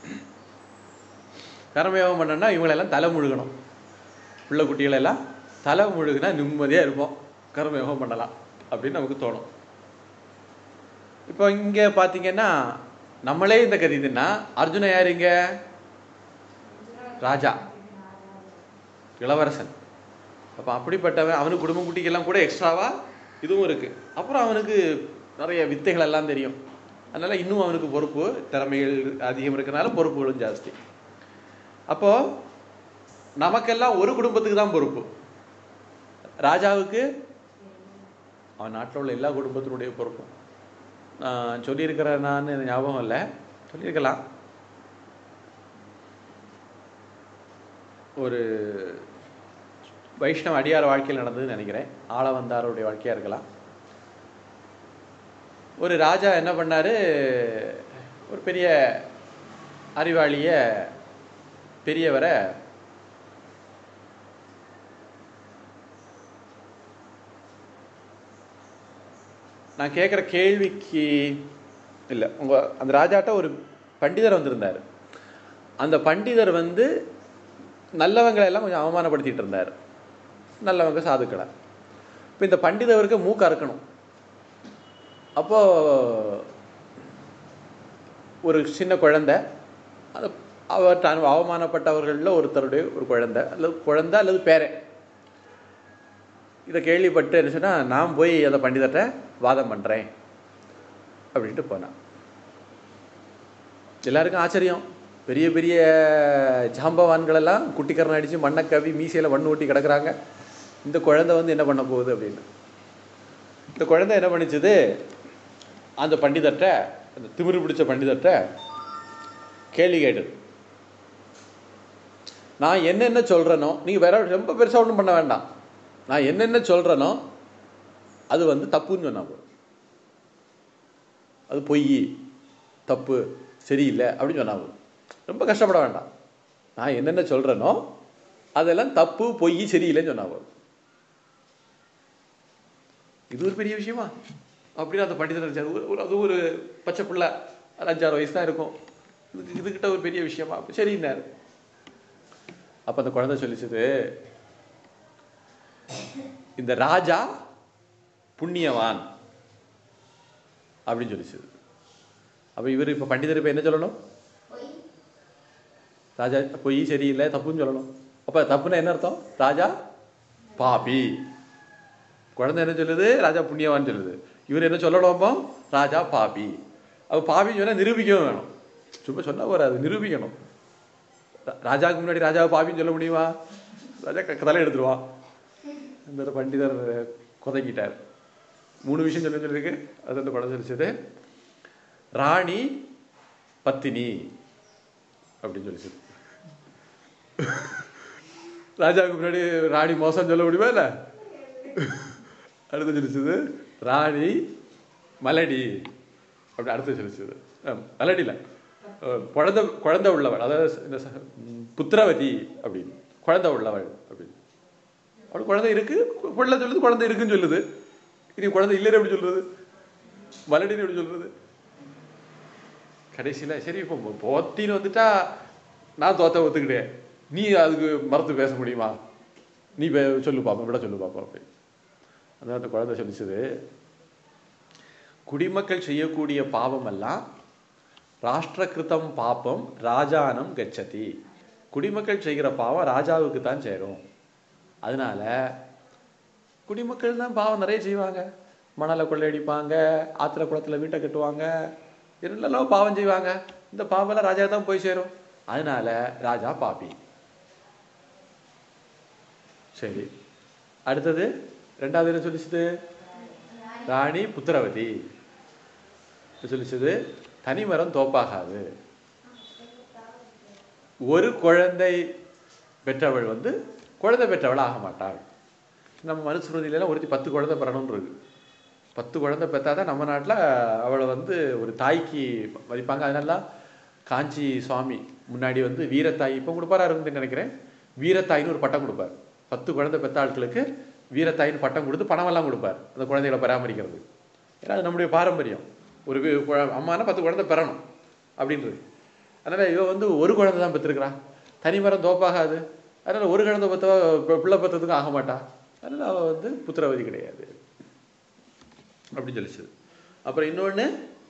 கர்மயோகம் பண்ணோன்னா இவங்களெல்லாம் தலை முழுகணும் பிள்ளை குட்டிகளெல்லாம் தலை முழுகுனா நிம்மதியாக இருப்போம் கர்மயோகம் பண்ணலாம் அப்படின்னு நமக்கு தோணும் இப்போ இங்கே பார்த்தீங்கன்னா நம்மளே இந்த கதிதுன்னா அர்ஜுன யார் இங்க ராஜா இளவரசன் அப்போ அப்படிப்பட்டவன் அவனுக்கு குடும்பம் குட்டிக்கெல்லாம் கூட எக்ஸ்ட்ராவா இதுவும் இருக்கு அப்புறம் அவனுக்கு நிறைய வித்தைகள் எல்லாம் தெரியும் அதனால இன்னும் அவனுக்கு பொறுப்பு திறமைகள் அதிகம் இருக்கனால பொறுப்புகளும் ஜாஸ்தி அப்போ நமக்கெல்லாம் ஒரு குடும்பத்துக்கு தான் பொறுப்பு ராஜாவுக்கு அவன் நாட்டில் உள்ள எல்லா குடும்பத்தினுடைய பொறுப்பும் நான் சொல்லியிருக்கிறேன் நான் ஞாபகம் இல்லை சொல்லியிருக்கலாம் ஒரு வைஷ்ணவ அடியார் வாழ்க்கையில் நடந்ததுன்னு நினைக்கிறேன் ஆளவந்தாருடைய வாழ்க்கையாக இருக்கலாம் ஒரு ராஜா என்ன பண்ணாரு ஒரு பெரிய அறிவாளிய பெரியவரை நான் கேட்குற கேள்விக்கு இல்லை உங்கள் அந்த ராஜாட்ட ஒரு பண்டிதர் வந்திருந்தார் அந்த பண்டிதர் வந்து நல்லவங்களை எல்லாம் கொஞ்சம் அவமானப்படுத்திட்டு இருந்தார் நல்லவங்க சாதுக்களை இப்போ இந்த பண்டிதவருக்கு மூக்கு அறுக்கணும் அப்போ ஒரு சின்ன குழந்தை அது அவர் தான் அவமானப்பட்டவர்களில் ஒருத்தருடைய ஒரு குழந்தை அல்லது குழந்தை அல்லது பேரன் இதை கேள்விப்பட்டு என்ன சொன்னால் நான் போய் அந்த பண்டிதர்கிட்ட வாதம் பண்ணுறேன் அப்படின்ட்டு போனான் எல்லாருக்கும் ஆச்சரியம் பெரிய பெரிய ஜாம்பவான்களெல்லாம் குட்டிக்கரணம் அடித்து மண்ணை கவி மீசையில் மண் ஊட்டி கிடக்குறாங்க இந்த குழந்தை வந்து என்ன பண்ண போகுது அப்படின்னு இந்த குழந்தை என்ன பண்ணிச்சுது அந்த பண்டிதர்கிட்ட அந்த திமிரு பிடிச்ச பண்டிதர்கிட்ட கேள்வி கேட்டது நான் என்னென்ன சொல்கிறேனோ நீங்கள் வேற ரொம்ப பெருசாக ஒன்றும் பண்ண வேண்டாம் நான் என்னென்ன சொல்கிறேனோ அது வந்து தப்புன்னு சொன்னா போதும் அது பொய் தப்பு சரியில்லை அப்படின்னு சொன்னா போதும் ரொம்ப கஷ்டப்பட வேண்டாம் நான் என்னென்ன சொல்கிறேனோ அதெல்லாம் தப்பு பொய் சரியில்லைன்னு சொன்னா போதும் இது ஒரு பெரிய விஷயமா அப்படின்னு அந்த பண்டிதர் நினைச்சாரு. ஒரு- ஒரு- அது ஒரு பச்சை பிள்ளை ஒரு அஞ்சாறு வயசு தான் இருக்கும் இதுக்கு இதுகிட்ட ஒரு பெரிய விஷயமா சரின்னாரு அப்ப அந்த குழந்தை சொல்லிச்சது இந்த ராஜா புண்ணியவான் அப்படின்னு சொல்லிச்சது அப்ப இவர் இப்ப பண்டிதர் இப்ப என்ன சொல்லணும் போய் ராஜா பொய் சரியில்லை தப்புன்னு சொல்லணும் அப்ப தப்புன்னா என்ன அர்த்தம் ராஜா பாபி குழந்தை என்ன சொல்லுது ராஜா புண்ணியவான் சொல்லுது இவர் என்ன சொல்லணும் அப்போ ராஜா பாபி அப்ப பாபின்னு சொன்னா நிரூபிக்கவும் வேணும் சும்மா சொன்னா வராது நிரூபிக்கணும் ரா- ராஜாவுக்கு முன்னாடி ராஜாவை பாபின்னு சொல்ல முடியுமா ராஜா க- தலை எடுத்துருவான் இந்த பண்டிதர் குதங்கிட்டார் மூணு விஷயம் சொல்ல சொல்லியிருக்கு அது அந்த குழந்தை சொல்லிச்சது ராணி பத்தினி அப்படின்னு சொல்லிச்சு ராஜாவுக்கு முன்னாடி ராணி மோசம் சொல்ல முடியுமா இல்ல அடுத்து சொல்லிச்சது ராணி மலடி அப்படி அடுத்து சொல்லிச்சது அஹ், மலடி இல்ல அஹ், குழந்தை குழந்தை உள்ளவள் அதாவது இந்த ச- ம், புத்திரவதி அப்படின்னு குழந்தை உள்ளவள் அப்படின்னு அவள் குழந்தை இருக்கு கு- பிள்ளை சொல்லுது குழந்தை இருக்குன்னு சொல்லுது இனி குழந்தை இல்லைன்னு எப்படி சொல்றது மலடின்னு எப்படி சொல்றது கடைசியில சரி இப்போ போத்தின்னு வந்துட்டா நான் தோத்த ஒத்துக்கிட்டேன் நீ அதுக்கு மறுத்து பேச முடியுமா நீ பே- சொல்லு பாப்போம் விட சொல்லு பாப்போம் அப்படி அதான் அந்த குழந்தை சொல்லிச்சது குடிமக்கள் செய்யக்கூடிய பாவம் எல்லாம் ராஷ்டிரகிருதம் பாப்பம் ராஜானம் கச்சதி குடிமக்கள் செய்கிற பாவம் ராஜாவுக்கு தான் சேரும் அதனால குடிமக்கள் தான் பாவம் நிறைய செய்வாங்க மணலை கொள்ளையடிப்பாங்க ஆத்திர குளத்துல வீட்டை கட்டுவாங்க என்னெல்லாம் பாவம் செய்வாங்க இந்த பாவம்லாம் ராஜா தான் போய் சேரும் அதனால ராஜா பாப்பி சரி அடுத்தது ரெண்டாவது என்ன சொல்லிச்சுது ராணி புத்திரவதி இப்ப சொல்லிச்சது தனிமரம் தோப்பாகாது ஒரு குழந்தை பெற்றவள் வந்து குழந்தை பெற்றவள் ஆக மாட்டாள் நம்ம மனுஸ்மிருதியில ஒருத்தி பத்து குழந்தை பெறணும்னு இருக்கு பத்து குழந்தை பெற்றாதான் நம்ம நாட்டுல அவளை வந்து ஒரு தாய்க்கு மதிப்பாங்க அதனால காஞ்சி சுவாமி முன்னாடி வந்து வீரத்தாய் இப்போ கொடுப்பாரா இருக்குன்னு நினைக்கிறேன் வீரத்தாய்னு ஒரு பட்டம் கொடுப்பார் பத்து குழந்தை பெற்ற ஆட்களுக்கு வீரத்தாயின்னு பட்டம் கொடுத்து பணமெல்லாம் கொடுப்பார் அந்த குழந்தைகளை பராமரிக்கிறது ஏன்னா அது நம்முடைய பாரம்பரியம் ஒரு வீ- குழ- அம்மானா பத்து குழந்தை பெறணும் அப்படின்றது அதனால இவ வந்து ஒரு குழந்தை தான் பெற்றிருக்கிறா தனி மரம் தோப்பாகாது அதனால ஒரு குழந்தை பெற்ற பிள்ளை பெற்றதுக்கும் ஆக மாட்டா அதனால அவ வந்து புத்திரவதி கிடையாது அப்படி சொல்லிச்சது அப்புறம் இன்னொன்னு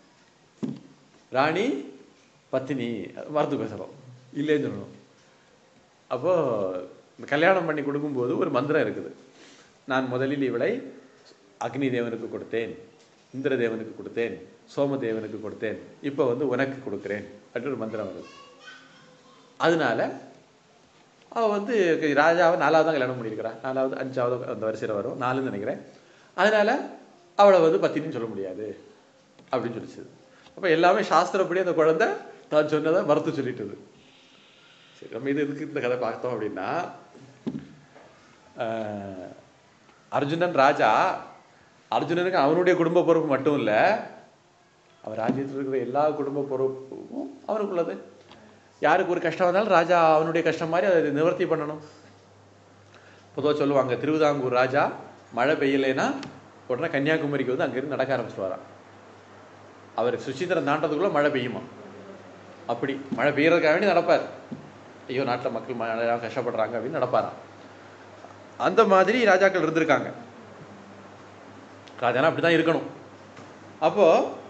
ராணி பத்தினி அது மறந்து பேசலாம் இல்லைன்னு சொல்லணும் அப்போ இந்த கல்யாணம் பண்ணி கொடுக்கும்போது ஒரு மந்திரம் இருக்குது நான் முதலில் இவளை அக்னி தேவனுக்கு கொடுத்தேன் இந்திர தேவனுக்கு கொடுத்தேன் சோம தேவனுக்கு கொடுத்தேன் இப்போ வந்து உனக்கு கொடுக்கிறேன் அப்படின்னு ஒரு மந்திரம் வருது அதனால அவ வந்து ராஜாவை நாலாவது தான் கல்யாணம் பண்ணியிருக்கிறா நாலாவது அஞ்சாவது அந்த வரிசையில் வரும் நாலுன்னு நினைக்கிறேன் அதனால அவளை வந்து பத்தினின்னு சொல்ல முடியாது அப்படின்னு சொல்லிச்சது அப்போ எல்லாமே சாஸ்திரப்படி அந்த குழந்தை தான் சொன்னதை மறுத்து சொல்லிட்டது சரி நம்ம இது எதுக்கு இந்த கதை பார்த்தோம் அப்படின்னா அஹ், அர்ஜுனன் ராஜா அர்ஜுனனுக்கு அவனுடைய குடும்ப பொறுப்பு மட்டும் இல்லை அவன் ராஜ்யத்தில் இருக்கிற எல்லா குடும்ப பொறுப்பும் அவனுக்குள்ளது யாருக்கு ஒரு கஷ்டம் வந்தாலும் ராஜா அவனுடைய கஷ்டம் மாதிரி அதை நிவர்த்தி பண்ணணும் பொதுவாக சொல்லுவாங்க திருவிதாங்கூர் ராஜா மழை பெய்யலைன்னா உடனே கன்னியாகுமரிக்கு வந்து அங்கேருந்து நடக்க ஆரம்பிச்சுட்டு அவர் சுசீந்திரன் தாண்டதுக்குள்ள மழை பெய்யுமா அப்படி மழை பெய்யறதுக்காக வேண்டி நடப்பார் ஐயோ நாட்டில் மக்கள் மழை கஷ்டப்படுறாங்க அப்படின்னு நடப்பாராம் அந்த மாதிரி ராஜாக்கள் இருந்திருக்காங்க ராஜானா அப்படிதான் இருக்கணும் அப்போ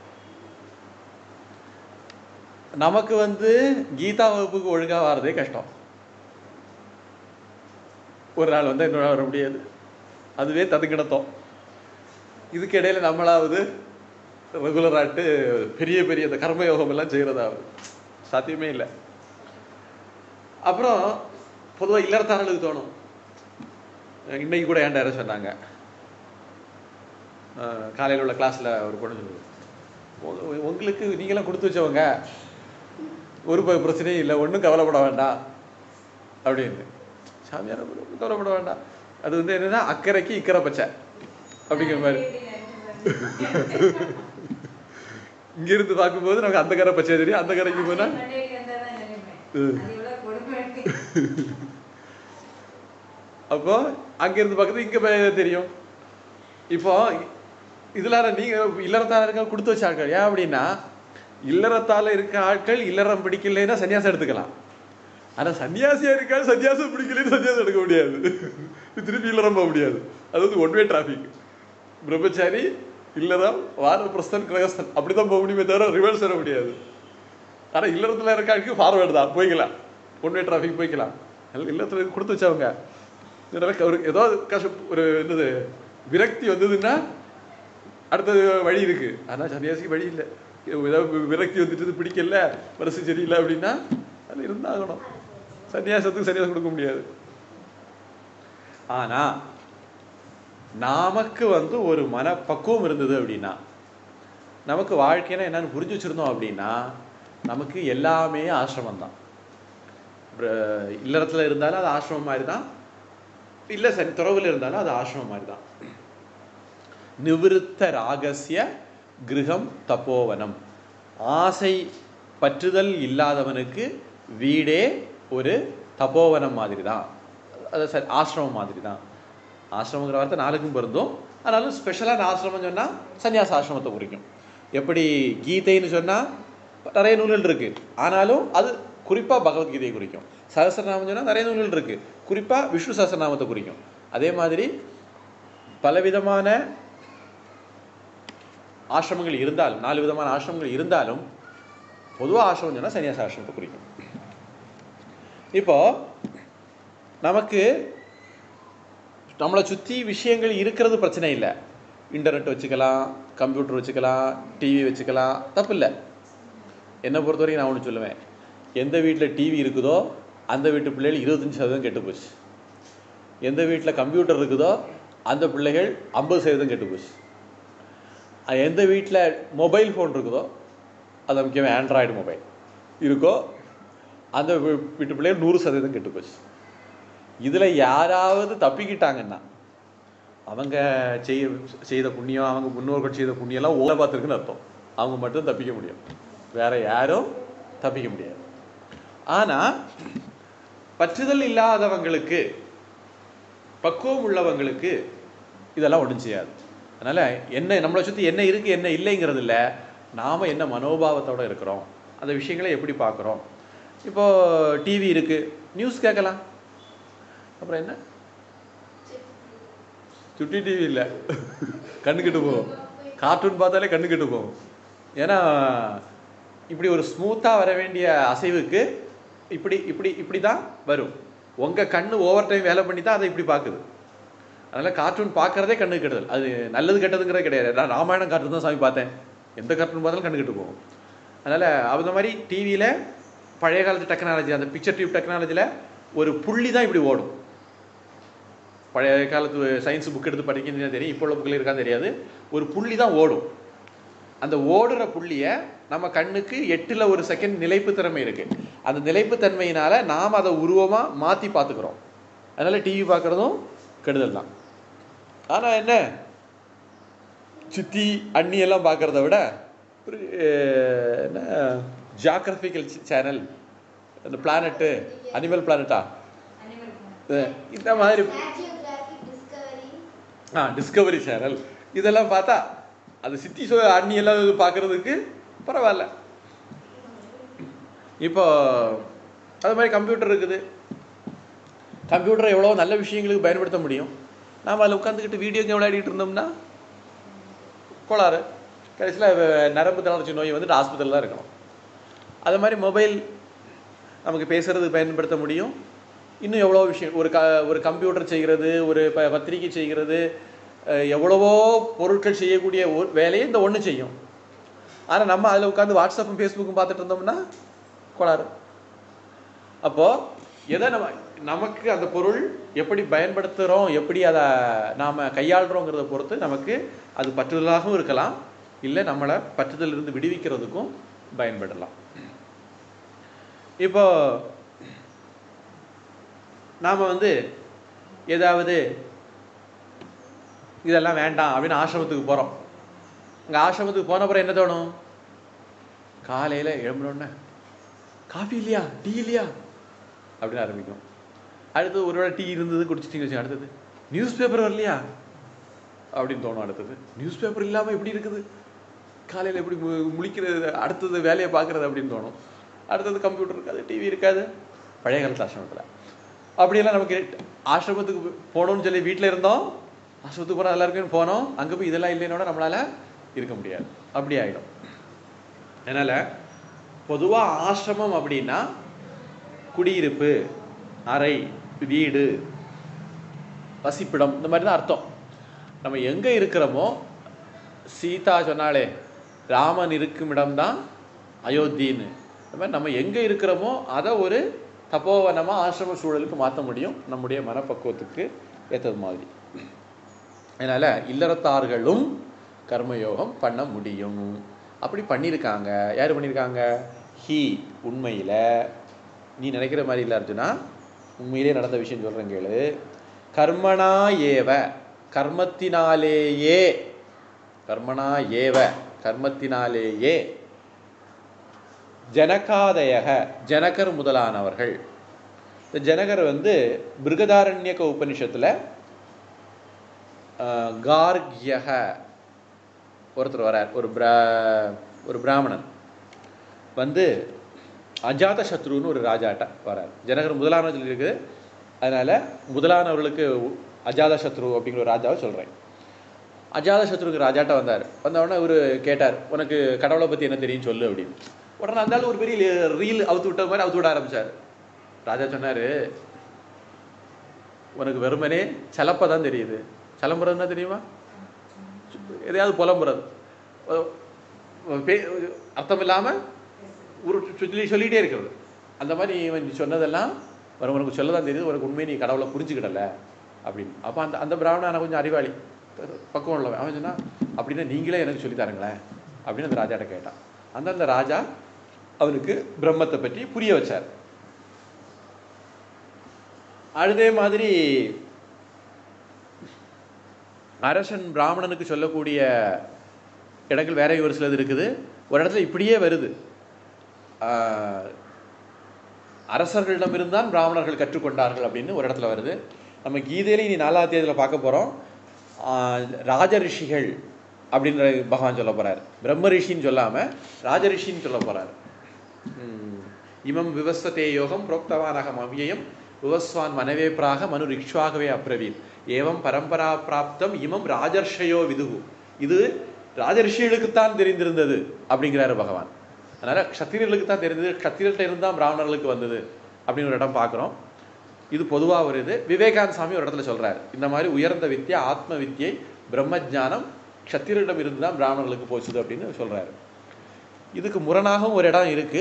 நமக்கு வந்து கீதா வகுப்புக்கு ஒழுங்கா வர்றதே கஷ்டம் ஒரு நாள் வந்து இன்னொரு நாள் வர முடியாது அதுவே ததுக்கிடத்தோம் இதுக்கு இடையில நம்மளாவது ரெகுலராட்டு பெரிய பெரிய இந்த கர்மயோகம் எல்லாம் செய்யறதாவது சாத்தியமே இல்லை அப்புறம் பொதுவா இல்லறத்தாரர்களுக்கு தோணும் இன்னைக்கு கூட ஏன்டா யாரும் சொன்னாங்க அஹ் காலையில உள்ள கிளாஸ்ல ஒரு பொண்ணு சொல்லுது "உங்க- உங்களுக்கு நீங்களாம் கொடுத்து வச்சவங்க ஒரு ப- பிரச்சனையும் இல்லை ஒன்றும் கவலைப்பட வேண்டாம் அப்படின்னு சாமியார் ஒன்றும் கவலைப்பட வேண்டாம் அது வந்து என்னன்னா அக்கறைக்கு இக்கரை பச்சை அப்படிங்கிற மாதிரி இங்க இருந்து பார்க்கும்போது நமக்கு அந்த கரை பச்சை தெரியும் அந்த கரைக்கு போனா அப்போ அங்க இருந்து பக்கத்து இங்க ப- தெரியும் இப்போ இதுல நீங்க இல்லறத்தால இருக்க கொடுத்து வச்ச ஆட்கள் ஏன் அப்படின்னா இல்லறத்தால இருக்க ஆட்கள் இல்லறம் பிடிக்கலைன்னா சன்னியாசம் எடுத்துக்கலாம் ஆனா சன்னியாசியா இருக்காது சன்னியாசம் பிடிக்கலைன்னு சன்னியாசம் எடுக்க முடியாது திருப்பி இல்லறம் போக முடியாது அது வந்து ஒன் வே டிராபிக் பிரம்மச்சாரி இல்லறம் வானப்பிரஸ்தன் கிரகஸ்தன் அப்படிதான் போக முடியுமே தவிர ரிவர்ஸ் வர முடியாது ஆனா இல்லறத்துல இருக்க ஆட்களுக்கு ஃபார்வேர்டு தான் போய்க்கலாம் ஒன் வே டிராபிக் போய்க்கலாம் அதனால இல்லறத்துல கொடுத்து வச்சவங்க இதனால ஒரு ஏதாவது கஷ்ட ஒரு என்னது விரக்தி வந்ததுன்னா அடுத்தது வழி இருக்கு ஆனா சன்னியாசிக்கு வழி இல்லை ஏதாவது விரக்தி வந்துட்டு பிடிக்கல மனசு சரியில்லை அப்படின்னா அது இருந்தாகணும் சன்னியாசத்துக்கு சன்னியாசம் கொடுக்க முடியாது ஆனா நமக்கு வந்து ஒரு மனப்பக்குவம் இருந்தது அப்படின்னா நமக்கு வாழ்க்கைனா என்னன்னு புரிஞ்சு வச்சிருந்தோம் அப்படின்னா நமக்கு எல்லாமே ஆசிரமம் தான் இல்லறத்துல இருந்தாலும் அது ஆசிரமம் மாதிரி தான் இல்லை சரி துறவில் இருந்தாலும் அது ஆசிரமம் மாதிரி தான் நிவிருத்த ராகசிய கிரகம் தப்போவனம் ஆசை பற்றுதல் இல்லாதவனுக்கு வீடே ஒரு தப்போவனம் மாதிரி தான் அது சரி ஆசிரமம் மாதிரி தான் ஆசிரமங்கிற வார்த்தை நாளுக்கும் பொருந்தும் ஆனாலும் ஸ்பெஷலான ஆசிரமம் சொன்னா சன்னியாச ஆசிரமத்தை குறிக்கும் எப்படி கீதைன்னு சொன்னா நிறைய நூல்கள் இருக்கு ஆனாலும் அது குறிப்பா பகவத்கீதையை குறிக்கும் சகசிரநாமம் சொன்னா நிறைய நூல்கள் இருக்கு குறிப்பா விஷ்ணு சகசிரநாமத்தை குறிக்கும் அதே மாதிரி பலவிதமான ஆசிரமங்கள் இருந்தாலும் நாலு விதமான ஆசிரமங்கள் இருந்தாலும் பொதுவா ஆசிரமம் சொன்னா சன்னியாச ஆசிரமத்தை குறிக்கும் இப்போ நமக்கு நம்மளை சுற்றி விஷயங்கள் இருக்கிறது பிரச்சனை இல்லை இன்டர்நெட் வச்சுக்கலாம் கம்ப்யூட்டர் வச்சுக்கலாம் டிவி வச்சுக்கலாம் தப்பு இல்லை என்னை பொறுத்த வரைக்கும் நான் ஒன்று சொல்லுவேன் எந்த வீட்டில் டிவி இருக்குதோ அந்த வீட்டு பிள்ளைகள் இருபத்தஞ்சி சதவீதம் கெட்டு போச்சு எந்த வீட்டில் கம்ப்யூட்டர் இருக்குதோ அந்த பிள்ளைகள் ஐம்பது சதவீதம் கெட்டு போச்சு அஹ் எந்த வீட்டில் மொபைல் ஃபோன் இருக்குதோ அது முக்கியமாக ஆண்ட்ராய்டு மொபைல் இருக்கோ அந்த வீ- வீட்டு பிள்ளைகள் நூறு சதவீதம் கெட்டு போச்சு இதில் யாராவது தப்பிக்கிட்டாங்கன்னா அவங்க செய்ய செய்த புண்ணியம் அவங்க முன்னோர்கள் செய்த புண்ணியம்லாம் ஓலை பார்த்துருக்குன்னு அர்த்தம் அவங்க மட்டும் தப்பிக்க முடியும் வேற யாரும் தப்பிக்க முடியாது ஆனா பற்றுதல் இல்லாதவங்களுக்கு பக்குவம் உள்ளவங்களுக்கு இதெல்லாம் ஒன்றும் செய்யாது அதனால என்ன நம்மளை சுற்றி என்ன இருக்கு என்ன இல்லைங்கிறது இல்லை நாம என்ன மனோபாவத்தோட இருக்கிறோம் அந்த விஷயங்களை எப்படி பார்க்குறோம் இப்போ டிவி இருக்கு நியூஸ் கேட்கலாம் அப்புறம் என்ன சுட்டி டிவி இல்லை கண்ணு கெட்டு போகும் கார்ட்டூன் பார்த்தாலே கண்ணு கெட்டு போகும் ஏன்னா இப்படி ஒரு ஸ்மூத்தாக வர வேண்டிய அசைவுக்கு இப்படி இப்படி இப்படி தான் வரும் உங்கள் கண்ணு ஓவர் டைம் வேலை பண்ணி தான் அதை இப்படி பார்க்குது அதனால கார்ட்டூன் பார்க்கறதே கண்ணு கெடுதல் அது நல்லது கெட்டதுங்கிறது கிடையாது நான் ராமாயணம் கார்ட்டூன் தான் சாமி பார்த்தேன் எந்த கார்ட்டூன் பார்த்தாலும் கண்ணு கெட்டு போகும் அதனால அந்த மாதிரி டிவியில் பழைய காலத்து டெக்னாலஜி அந்த பிக்சர் டியூப் டெக்னாலஜியில் ஒரு புள்ளி தான் இப்படி ஓடும் பழைய காலத்து சயின்ஸ் புக் எடுத்து படிக்கிறீங்கன்னா தெரியும் இப்போ உள்ள புக்கில் இருக்கான்னு தெரியாது ஒரு புள்ளி தான் ஓடும் அந்த ஓடுற புள்ளியை நம்ம கண்ணுக்கு எட்டில் ஒரு செகண்ட் நிலைப்பு திறமை இருக்கு அந்த நிலைப்பு தன்மையினால நாம் அதை உருவமாக மாற்றி பார்த்துக்கிறோம் அதனால டிவி பார்க்குறதும் கெடுதல் தான் ஆனால் என்ன சித்தி அண்ணி எல்லாம் பார்க்கறத விட ஒரு அஹ், என்ன ஜியாகிரபிக்கல் சேனல் அந்த பிளானட்டு அனிமல் பிளானட்டா அனைவருக்கும் இந்த மாதிரி Geographic Discovery ஆ டிஸ்கவரி சேனல் இதெல்லாம் பார்த்தா அது சித்தி சோ அண்ணி எல்லாம் இது பார்க்கறதுக்கு பரவாயில்ல இப்போ அது மாதிரி கம்ப்யூட்டர் இருக்குது கம்ப்யூட்டரை எவ்வளோ நல்ல விஷயங்களுக்கு பயன்படுத்த முடியும் நாம் அதில் உட்காந்துக்கிட்டு வீடியோ கேம் விளையாடிட்டு இருந்தோம்னா கோளாறு கடைசியில் நரம்பு தளர்ச்சி நோய் வந்துட்டு ஆஸ்பத்திரியில் தான் இருக்கணும் அது மாதிரி மொபைல் நமக்கு பேசுறது பயன்படுத்த முடியும் இன்னும் எவ்வளோ விஷயம் ஒரு க ஒரு கம்ப்யூட்டர் செய்கிறது ஒரு ப பத்திரிக்கை செய்கிறது அஹ், எவ்வளவோ பொருட்கள் செய்யக்கூடிய ஒரு வேலையை இந்த ஒன்று செய்யும் ஆனால் நம்ம அதில் உட்காந்து வாட்ஸ்அப்பும் ஃபேஸ்புக்கும் பார்த்துட்டு இருந்தோம்னா கோளாறு அப்போது எதை நம்ம நமக்கு அந்த பொருள் எப்படி பயன்படுத்துகிறோம் எப்படி அதை நாம் கையாளுறோங்கிறத பொறுத்து நமக்கு அது பற்றுதலாகவும் இருக்கலாம் இல்லை நம்மளை பற்றுதலிருந்து விடுவிக்கிறதுக்கும் பயன்படலாம் இப்போ நாம் வந்து ஏதாவது இதெல்லாம் வேண்டாம் அப்படின்னு ஆசிரமத்துக்கு போகிறோம் இங்கே ஆசிரமத்துக்கு போன அப்புறம் என்ன தோணும் காலையில் எழும்பினோடனே காஃபி இல்லையா டீ இல்லையா அப்படின்னு ஆரம்பிக்கும் அடுத்தது ஒருவேளை டீ இருந்தது குடிச்சிட்டீங்க வச்சு அடுத்தது நியூஸ் பேப்பர் வரலையா அப்படின்னு தோணும் அடுத்தது நியூஸ் பேப்பர் இல்லாமல் எப்படி இருக்குது காலையில் எப்படி மு- முழிக்கிறது அடுத்தது வேலையை பார்க்குறது அப்படின்னு தோணும் அடுத்தது கம்ப்யூட்டர் இருக்காது டிவி இருக்காது பழைய காலத்து ஆசிரமத்தில் அப்படியெல்லாம் நமக்கு ஆசிரமத்துக்கு போகணும்னு சொல்லி வீட்டில் இருந்தோம் ஆசிரமத்துக்கு போனால் எல்லாருக்கும் போனோம் அங்கே போய் இதெல்லாம் இல்லைன்னோட நம்மளால் இருக்க முடியாது அப்படி ஆகிடும் அதனால் பொதுவாக ஆசிரமம் அப்படின்னா குடியிருப்பு அறை வீடு வசிப்பிடம் இந்த மாதிரி தான் அர்த்தம் நம்ம எங்கே இருக்கிறோமோ சீதா சொன்னாலே ராமன் இருக்கும் இடம்தான் அயோத்தின்னு அந்த மாதிரி நம்ம எங்கே இருக்கிறோமோ அதை ஒரு தப்போவனமாக ஆசிரம சூழலுக்கு மாற்ற முடியும் நம்முடைய மனப்பக்குவத்துக்கு ஏற்றது மாதிரி அதனால் இல்லறத்தார்களும் கர்மயோகம் பண்ண முடியும் அப்படி பண்ணியிருக்காங்க யார் பண்ணியிருக்காங்க ஹி உண்மையில் நீ நினைக்கிற மாதிரி இல்லை அர்ஜுனா உண்மையிலே நடந்த விஷயம் சொல்கிறேன் கேளு கர்மனா ஏவ கர்மத்தினாலேயே கர்மனா ஏவ கர்மத்தினாலேயே ஜனகாதயக ஜனகர் முதலானவர்கள் இந்த ஜனகர் வந்து பிருகதாரண்யக உபனிஷத்தில் கார்கியக ஒருத்தர் வரார் ஒரு பிரா ஒரு பிராமணன் வந்து அஜாத சத்ருன்னு ஒரு ராஜாட்ட வரார் ஜனகர் முதலானவர் சொல்லி இருக்குது அதனால முதலானவர்களுக்கு அஜாத சத்ரு அப்படிங்கிற ஒரு ராஜாவை சொல்கிறேன் அஜாத சத்ருக்கு ராஜாட்ட வந்தார் வந்த உடனே இவர் கேட்டார் உனக்கு கடவுளை பற்றி என்ன தெரியும் சொல்லு அப்படின்னு உடனே அந்த ஆளு ஒரு பெரிய ரீல் அவுத்து விட்ட மாதிரி அவுத்து விட ஆரம்பிச்சார் ராஜா சொன்னார் உனக்கு வெறுமனே சலப்பை தான் தெரியுது சலம்புறதுன்னா தெரியுமா எதையாவது புலம்புறது அஹ் பே- அர்த்தம் இல்லாமல் ஒரு சொல்லி சொல்லிகிட்டே இருக்கிறது அந்த மாதிரி இவன் நீ சொன்னதெல்லாம் வர உனக்கு சொல்ல தான் தெரியுது உனக்கு உண்மையை நீ கடவுளை புரிஞ்சுக்கிடல அப்படின்னு அப்போ அந்த அந்த பிராமணன் கொஞ்சம் அறிவாளி பக்குவம் உள்ளவன் அவன் சொன்னா அப்படின்னா நீங்களே எனக்கு சொல்லி தரங்களேன் அப்படின்னு அந்த ராஜாட்ட கேட்டான் அந்த அந்த ராஜா அவனுக்கு பிரம்மத்தை பற்றி புரிய வச்சார் அதே மாதிரி அரசன் பிராமணனுக்கு சொல்லக்கூடிய இடங்கள் வேற ஒரு சிலது இருக்குது ஒரு இடத்துல இப்படியே வருது ஆஹ், அரசர்களிடமிருந்தான் பிராமணர்கள் கற்றுக்கொண்டார்கள் அப்படின்னு ஒரு இடத்துல வருது நம்ம கீதையில இனி நாலாவது தேதியில் பார்க்க போகிறோம் ராஜ ரிஷிகள் அப்படின்ற பகவான் சொல்ல போறார் பிரம்ம ரிஷின்னு சொல்லாமல் ராஜ ரிஷின்னு சொல்ல போறார் ம். இமம் விவஸ்வதே யோகம் புரோக்தவானகம் அவ்யயம் விவஸ்வான் மனவே பிராக மனு ரிக்ஷ்வாகவே அப்ரவீத் ஏவம் பரம்பரா பிராப்தம் இமம் ராஜர்ஷயோ விதுகு இது ராஜரிஷிகளுக்குத்தான் தெரிந்திருந்தது அப்படிங்கிறாரு பகவான் அதனால க்ஷத்திரியர்களுக்கு தான் தெரிந்தது க்ஷத்திரியர்கிட்ட இருந்தால் பிராமணர்களுக்கு வந்தது அப்படின்னு ஒரு இடம் பார்க்குறோம் இது பொதுவாக ஒரு இது விவேகானந்த சாமி ஒரு இடத்துல சொல்றாரு இந்த மாதிரி உயர்ந்த வித்யா ஆத்ம வித்யை பிரம்ம ஞானம் க்ஷத்திரியிடம் இருந்து தான் பிராமணர்களுக்கு போச்சுது அப்படின்னு சொல்றாரு இதுக்கு முரணாகவும் ஒரு இடம் இருக்கு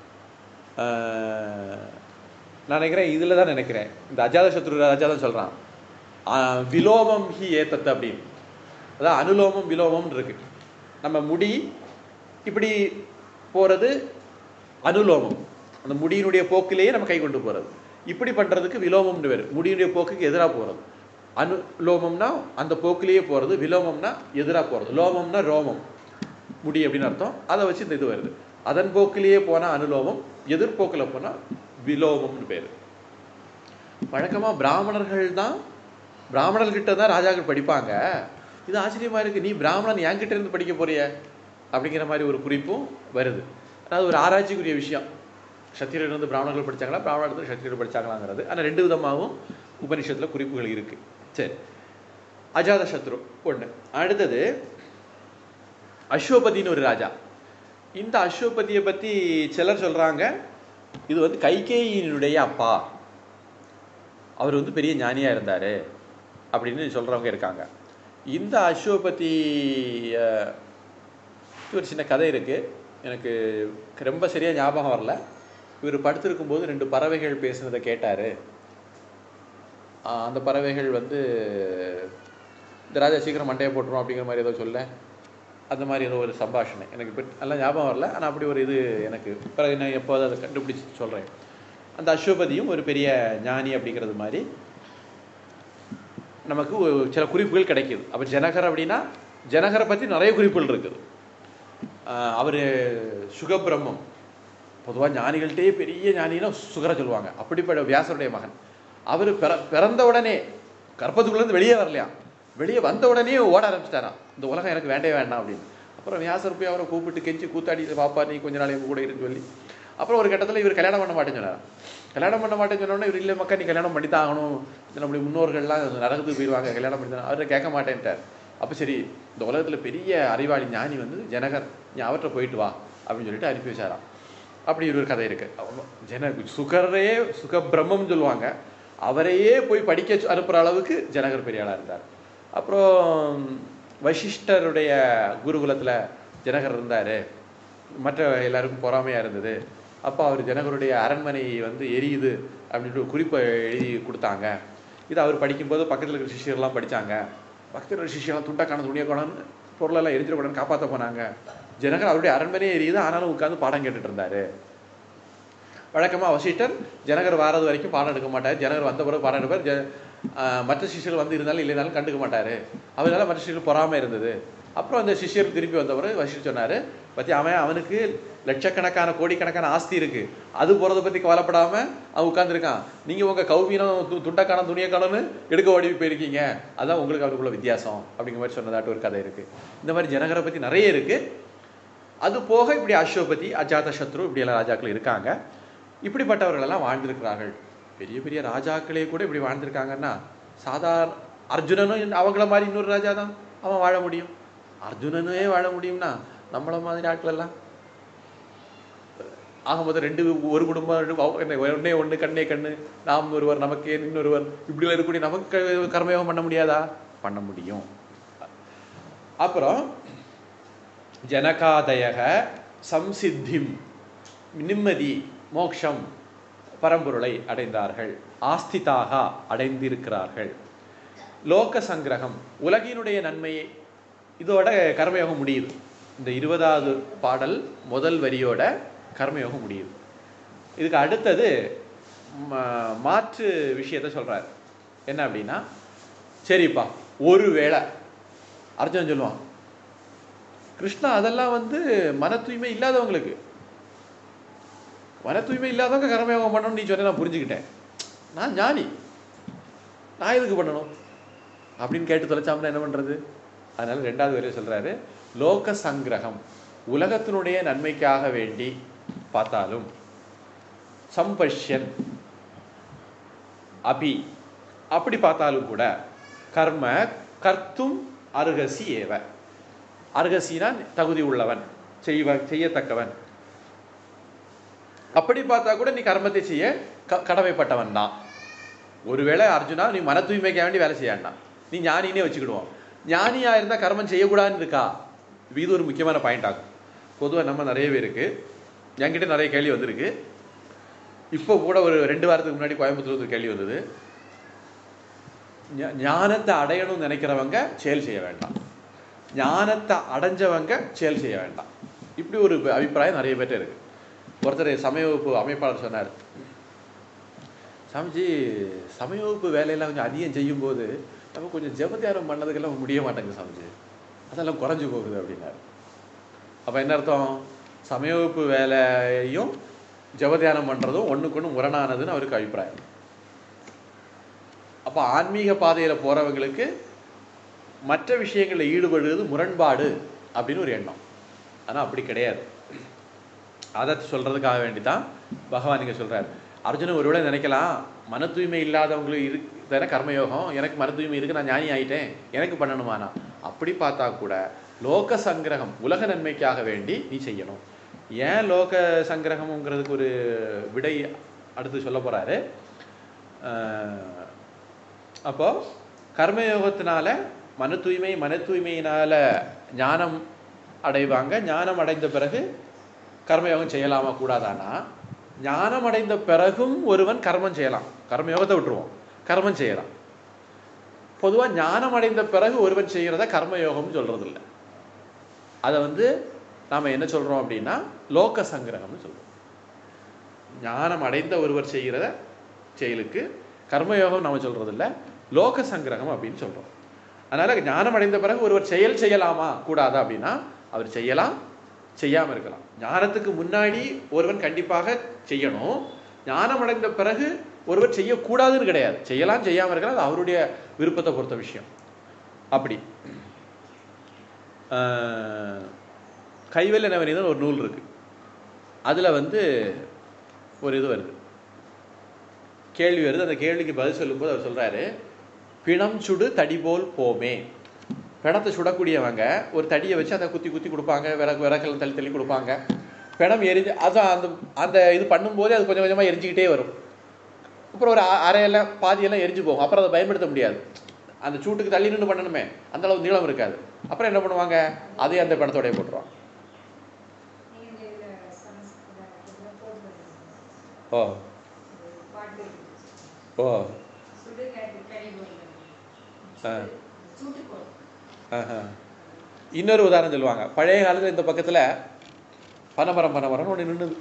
ஆஹ், நான் நினைக்கிறேன் இதில் தான் நினைக்கிறேன் இந்த அஜாத சத்ரு ராஜா தான் சொல்கிறான் விலோமம் ஹி ஏத்தத்து அப்படின்னு அதான் அனுலோமம் விலோமம் இருக்கு நம்ம முடி இப்படி போகிறது அனுலோமம் அந்த முடியினுடைய போக்கிலேயே நம்ம கை கொண்டு போகிறது இப்படி பண்ணுறதுக்கு விலோமம்னு பேர் முடியினுடைய போக்குக்கு எதிராக போகிறது அனுலோமம்னா அந்த போக்கிலேயே போகிறது விலோமம்னா எதிராக போகிறது லோமம்னா ரோமம் முடி அப்படின்னு அர்த்தம் அதை வச்சு இந்த இது வருது அதன் போக்கிலேயே போனால் அனுலோமம் எதிர்போக்கில் போனால் விலோமம்னு பேர் வழக்கமாக பிராமணர்கள் தான் பிராமணர்கிட்ட தான் ராஜாக்கள் படிப்பாங்க இது ஆச்சரியமா இருக்கு நீ பிராமணன் என்கிட்ட இருந்து படிக்க போறிய அப்படிங்கிற மாதிரி ஒரு குறிப்பும் வருது அதாவது ஒரு ஆராய்ச்சிக்குரிய விஷயம் சத்திரியர் இருந்து பிராமணர்கள் படிச்சாங்களா பிராமணர் இருந்து சத்திரியர் படிச்சாங்களாங்கிறது ஆனால் ரெண்டு விதமாகவும் உபனிஷத்துல குறிப்புகள் இருக்கு சரி அஜாத சத்ரு ஒண்ணு அடுத்தது அஸ்வபதினு ஒரு ராஜா இந்த அஸ்வபதியை பத்தி சிலர் சொல்றாங்க இது வந்து கைகேயினுடைய அப்பா அவர் வந்து பெரிய ஞானியா இருந்தாரு அப்படின்னு சொல்றவங்க இருக்காங்க இந்த அஸ்வபதி அஹ், ஒரு சின்ன கதை இருக்கு எனக்கு ரொம்ப சரியா ஞாபகம் வரல இவர் படுத்திருக்கும் போது ரெண்டு பறவைகள் பேசுனதை கேட்டாரு ஆஹ் அந்த பறவைகள் வந்து இந்த ராஜா சீக்கிரம் மண்டையை போட்டுரும் அப்படிங்கிற மாதிரி ஏதோ சொல்ல அந்த மாதிரி ஏதோ ஒரு சம்பாஷணை எனக்கு இப்போ நல்லா ஞாபகம் வரல ஆனால் அப்படி ஒரு இது எனக்கு பிறகு நான் எப்போது அதை கண்டுபிடிச்சு சொல்கிறேன் அந்த அஸ்வபதியும் ஒரு பெரிய ஞானி அப்படிங்கிறது மாதிரி நமக்கு ஒரு சில குறிப்புகள் கிடைக்குது அப்போ ஜனகர் அப்படின்னா ஜனகரை பற்றி நிறைய குறிப்புகள் இருக்குது அவர் சுகபிரம்மம் பொதுவாக ஞானிகள்கிட்டயே பெரிய ஞானின்னா சுகரை சொல்லுவாங்க அப்படிப்பட்ட வியாசருடைய மகன் அவர் பிற பிறந்த உடனே கர்ப்பத்துக்குள்ளேருந்து வெளியே வரலையா வெளியே வந்த உடனே ஓட ஆரம்பிச்சிட்டாராம் இந்த உலகம் எனக்கு வேண்டவே வேண்டாம் அப்படின்னு அப்புறம் வியாசர் போய் அவரை கூப்பிட்டு கெஞ்சி கூத்தாடி பாப்பா நீ கொஞ்ச நாள் எங்க கூட இருந்து சொல்லி அப்புறம் ஒரு கட்டத்தில் இவர் கல்யாணம் பண்ண மாட்டேன்னு சொன்னார் கல்யாணம் பண்ண மாட்டேன்னு சொன்னோடனே இவர் இல்லை மக்கா நீ கல்யாணம் பண்ணி தான் ஆகணும் இது நம்முடைய முன்னோர்கள்லாம் நரகத்துக்கு போயிடுவாங்க கல்யாணம் பண்ணி தான் அவரை கேட்க மாட்டேன்ட்டார் அப்போ சரி இந்த உலகத்தில் பெரிய அறிவாளி ஞானி வந்து ஜனகர் நீ அவர்கிட்ட போயிட்டு வா அப்படின்னு சொல்லிட்டு அனுப்பி வச்சாராம் அப்படி ஒரு கதை இருக்கு அவ- ஜன சுகரே சுகபிரம்மம்னு சொல்லுவாங்க அவரையே போய் படிக்க சொ- அனுப்புற அளவுக்கு ஜனகர் பெரிய ஆளா இருந்தார் அப்புறம் வசிஷ்டருடைய குருகுலத்துல ஜனகர் இருந்தாரு மற்ற எல்லாருக்கும் பொறாமையா இருந்தது அப்போ அவர் ஜனகருடைய அரண்மனை வந்து எரியுது அப்படின்ட்டு ஒரு குறிப்பை எழுதி கொடுத்தாங்க இது அவர் படிக்கும்போது பக்கத்தில் இருக்கிற சிஷியர்லாம் படிச்சாங்க பக்கத்தில் இருக்கிற சிஷியர்லாம் துண்டா காண துணியை காணன்னு பொருளெல்லாம் எரிஞ்சிடக்கூடாதுன்னு காப்பாற்ற போனாங்க ஜனகர் அவருடைய அரண்மனையே எரியுது ஆனாலும் உட்கார்ந்து பாடம் கேட்டுட்டு இருந்தாரு வழக்கமா வசிஷ்டர் ஜனகர் வாரது வரைக்கும் பாடம் எடுக்க மாட்டார் ஜனகர் வந்த பிறகு பாடம் எடுப்பார் ஜ- ஆஹ் மற்ற சிஷ்யர்கள் வந்து இருந்தாலும் இல்லைனாலும் கண்டுக்க மாட்டாரு அவரால மற்ற சிஷ்யர்கள் பொறாம இருந்தது அப்புறம் அந்த சிஷ்யர் திருப்பி வந்த பிறகு வசிஷ்டர் சொன்னாரு பத்தி அவன் அவனுக்கு லட்சக்கணக்கான கோடிக்கணக்கான ஆஸ்தி இருக்கு அது போறதை பத்தி கவலைப்படாம அவன் உட்கார்ந்திருக்கான் நீங்க உங்க கௌபீனம் து- துண்டக்கான துணியக்கானு எடுக்க ஓடி போயிருக்கீங்க அதான் உங்களுக்கு அவருக்குள்ள வித்தியாசம் அப்படிங்கிற மாதிரி சொன்னதாட்டு ஒரு கதை இருக்கு இந்த மாதிரி ஜனகரை பத்தி நிறைய இருக்கு அது போக இப்படி அஸ்வபதி அஜாத சத்ரு இப்படி எல்லாம் ராஜாக்கள் இருக்காங்க இப்படிப்பட்டவர்கள் எல்லாம் வாழ்ந்திருக்கிறார்கள் பெரிய பெரிய ராஜாக்களே கூட இப்படி வாழ்ந்திருக்காங்கன்னா சாதாரண அர்ஜுனனும் அவங்கள மாதிரி இன்னொரு ராஜா தான் அவன் வாழ முடியும் அர்ஜுனனே வாழ முடியும்னா நம்மள மாதிரி ஆட்கள் எல்லாம் ஆக மொத்தம் ரெண்டு ஒரு குடும்பம் ரெண்டு அவ- என்ன, ஒண்ணே ஒண்ணு கண்ணே கண்ணு நாம் ஒருவர் நமக்கே இன்னொருவர் இப்படி இருக்கக்கூடிய நமக்கு கர்மயோகம் பண்ண முடியாதா பண்ண முடியும் அப்புறம் ஜனகாதயக சம்சித்திம் நிம்மதி மோக்ஷம் பரம்பொருளை அடைந்தார்கள் ஆஸ்திதாக அடைந்திருக்கிறார்கள் லோக சங்கிரகம் உலகினுடைய நன்மையை இதோட கர்மயோகம் முடியுது இந்த இருபதாவது பாடல் முதல் வரியோட கர்மயோகம் முடியுது இதுக்கு அடுத்தது ம- மாற்று விஷயத்த சொல்றாரு என்ன அப்படின்னா சரிப்பா ஒருவேளை அர்ஜுனன் சொல்லுவான் கிருஷ்ணா அதெல்லாம் வந்து மன தூய்மை இல்லாதவங்களுக்கு மன தூய்மை இல்லாதவங்க கர்மயோகம் பண்ணணும்னு நீ சொன்ன நான் புரிஞ்சுக்கிட்டேன் நான் ஞானி நான் எதுக்கு பண்ணணும் அப்படின்னு கேட்டு தொலைச்சாமனா என்ன பண்றது அதனால ரெண்டாவது வரையும் சொல்றாரு லோக சங்கிரகம் உலகத்தினுடைய நன்மைக்காக வேண்டி பார்த்தாலும் சம்பஷ்யன் அபி அப்படி பார்த்தாலும் கூட கர்ம கர்த்தும் அருகசி ஏவ அருகசினா தகுதி உள்ளவன் செய்வ செய்யத்தக்கவன் அப்படி பார்த்தா கூட நீ கர்மத்தை செய்ய க- கடமைப்பட்டவன் தான் ஒருவேளை அர்ஜுனா நீ மன தூய்மைக்காக வேண்டி வேலை செய்யாண்டா நீ ஞானினே வச்சுக்கிடுவோம் ஞானியா இருந்தா கர்மம் செய்யக்கூடாதுன்னு இருக்கா இது ஒரு முக்கியமான பாயிண்ட் ஆகும் பொதுவா நம்ம நிறைய பேருக்கு என்கிட்ட நிறைய கேள்வி வந்திருக்கு இப்போ கூட ஒரு ரெண்டு வாரத்துக்கு முன்னாடி கோயம்புத்தூர் ஒரு கேள்வி வந்தது ஞா- ஞானத்தை அடையணும்னு நினைக்கிறவங்க செயல் செய்ய வேண்டாம் ஞானத்தை அடைஞ்சவங்க செயல் செய்ய வேண்டாம் இப்படி ஒரு அபிப்பிராயம் நிறைய பேர்ட்ட இருக்கு ஒருத்தர் சமய வகுப்பு அமைப்பாளர் சொன்னார் சாமிஜி சமய வகுப்பு வேலையெல்லாம் கொஞ்சம் அதிகம் செய்யும்போது நம்ம கொஞ்சம் ஜெபத்தியாரம் பண்ணதுக்கெல்லாம் முடிய மாட்டேங்குது சாமிஜி அதெல்லாம் குறைஞ்சு போகுது அப்படின்னாரு அப்போ என்ன அர்த்தம் சமயவகுப்பு வேலையும் ஜெபத்தியானம் பண்ணுறதும் ஒன்றுக்கு ஒன்று முரணானதுன்னு அவருக்கு அபிப்பிராயம் அப்போ ஆன்மீக பாதையில் போகிறவங்களுக்கு மற்ற விஷயங்களில் ஈடுபடுவது முரண்பாடு அப்படின்னு ஒரு எண்ணம் ஆனால் அப்படி கிடையாது அதை சொல்கிறதுக்காக வேண்டி தான் பகவான் இங்கே சொல்கிறார் அர்ஜுனன் ஒருவேளை நினைக்கலாம் மன தூய்மை இல்லாதவங்களுக்கு இருக்கு தானே கர்மயோகம் எனக்கு மன தூய்மை இருக்கு நான் ஞானி ஆயிட்டேன் எனக்கு பண்ணணுமானா அப்படி பார்த்தா கூட லோக சங்கிரகம் உலக நன்மைக்காக வேண்டி நீ செய்யணும் ஏன் லோக சங்கிரகம்ங்கிறதுக்கு ஒரு விடை அடுத்து சொல்ல போறாரு அஹ், அப்போ கர்மயோகத்தினால மன தூய்மை மன தூய்மையினால ஞானம் அடைவாங்க ஞானம் அடைந்த பிறகு கர்மயோகம் செய்யலாமா கூடாதானா ஞானம் அடைந்த பிறகும் ஒருவன் கர்மம் செய்யலாம் கர்மயோகத்தை விட்டுருவோம் கர்மம் செய்யலாம் பொதுவா ஞானம் அடைந்த பிறகு ஒருவன் செய்கிறத கர்மயோகம்னு சொல்றது இல்ல அதை வந்து நாம என்ன சொல்றோம் அப்படின்னா லோக சங்கிரகம்னு சொல்றோம் ஞானம் அடைந்த ஒருவர் செய்கிறத செயலுக்கு கர்மயோகம் நாம சொல்றது இல்ல லோக சங்கிரகம் அப்படின்னு சொல்றோம் அதனால ஞானம் அடைந்த பிறகு ஒருவர் செயல் செய்யலாமா கூடாதா அப்படின்னா அவர் செய்யலாம் செய்யாம இருக்கலாம் ஞானத்துக்கு முன்னாடி ஒருவன் கண்டிப்பாக செய்யணும் ஞானம் அடைந்த பிறகு ஒருவர் செய்யக்கூடாதுன்னு கிடையாது செய்யலாம் செய்யாம இருக்கலாம் அது அவருடைய விருப்பத்தை பொறுத்த விஷயம் அப்படி ஆஹ், கைவல்ய நவநீதன் ஒரு நூல் இருக்கு அதுல வந்து ஒரு இது வருது கேள்வி வருது அந்த கேள்விக்கு பதில் சொல்லும்போது அவர் சொல்றாரு பிணம் சுடு தடி போல் போமே பிணத்தை சுடக்கூடியவங்க ஒரு தடியை வச்சு அதை குத்தி குத்தி கொடுப்பாங்க விறகு விறகுல தள்ளி தள்ளி கொடுப்பாங்க பிணம் எரிஞ்சு அதான் அந்த அந்த இது பண்ணும்போதே அது கொஞ்சம் கொஞ்சமா எரிஞ்சுக்கிட்டே வரும் அப்புறம் ஒரு அ- அரையெல்லாம் பாதியெல்லாம் எரிஞ்சு போகும் அப்புறம் அதை பயன்படுத்த முடியாது அந்த சூட்டுக்கு தள்ளி நின்று பண்ணணுமே அந்த அளவு நீளம் இருக்காது அப்புறம் என்ன பண்ணுவாங்க அதே அந்த பிணத்தோடய போட்டுருவாங்க நீங்க இந்த இதுல சமஸ்கிருத இதுல போட்டு ஓ பாட்டு இருக்கு. ஓ சுடு கடி கடி போடுறது. ஆ. சூட்டு போடு ஆஹா. இன்னொரு உதாரணம் சொல்லுவாங்க பழைய காலத்துல இந்த பக்கத்துல பனமரம் பனமரம் ஒன்று நின்னுது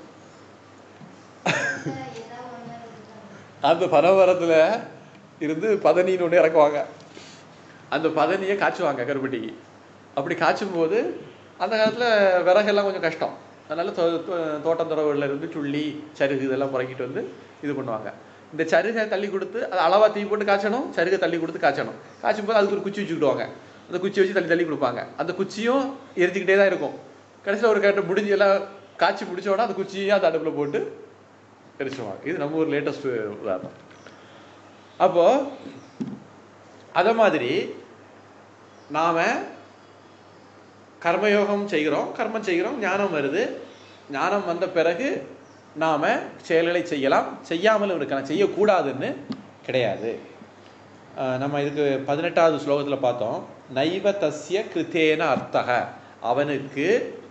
ஏதாவது ஒன்று இருக்காங்க அந்த பனமரத்துல இருந்து பதனின்னு ஒன்று இறக்குவாங்க அந்த பதனியை காய்ச்சுவாங்க கருப்பட்டிக்கு அப்படி காய்ச்சும் போது அந்த காலத்துல விறகெல்லாம் கொஞ்சம் கஷ்டம் அதனால தோ- தோ- தோட்டம் துறவுல இருந்து சுள்ளி சருகு இதெல்லாம் புறக்கிட்டு வந்து இது பண்ணுவாங்க இந்த சருகை தள்ளி கொடுத்து அது அளவா தீ போட்டு காய்ச்சணும் சருகை தள்ளி கொடுத்து காய்ச்சணும் காய்ச்சும் போது அதுக்கு ஒரு குச்சி வச்சுக்கிடுவாங்க அந்த குச்சி வச்சு தள்ளி தள்ளி கொடுப்பாங்க அந்த குச்சியும் எரிஞ்சுக்கிட்டே தான் இருக்கும் கடைசியில் ஒரு கரெக்டாக முடிஞ்சு எல்லாம் காய்ச்சி முடிச்ச உடனே அந்த குச்சியும் அந்த அடுப்புல போட்டு எரிச்சுவாங்க இது நம்ம ஒரு லேட்டஸ்ட் உதாரணம் அப்போ அத மாதிரி நாம கர்மயோகம் செய்கிறோம் கர்மம் செய்கிறோம் ஞானம் வருது ஞானம் வந்த பிறகு நாம செயல்களை செய்யலாம் செய்யாமலும் இருக்கலாம் செய்யக்கூடாதுன்னு கிடையாது அஹ் நம்ம இதுக்கு பதினெட்டாவது ஸ்லோகத்துல பார்த்தோம் நைவ தஸ்ய கிருத்தேன அர்த்தக அவனுக்கு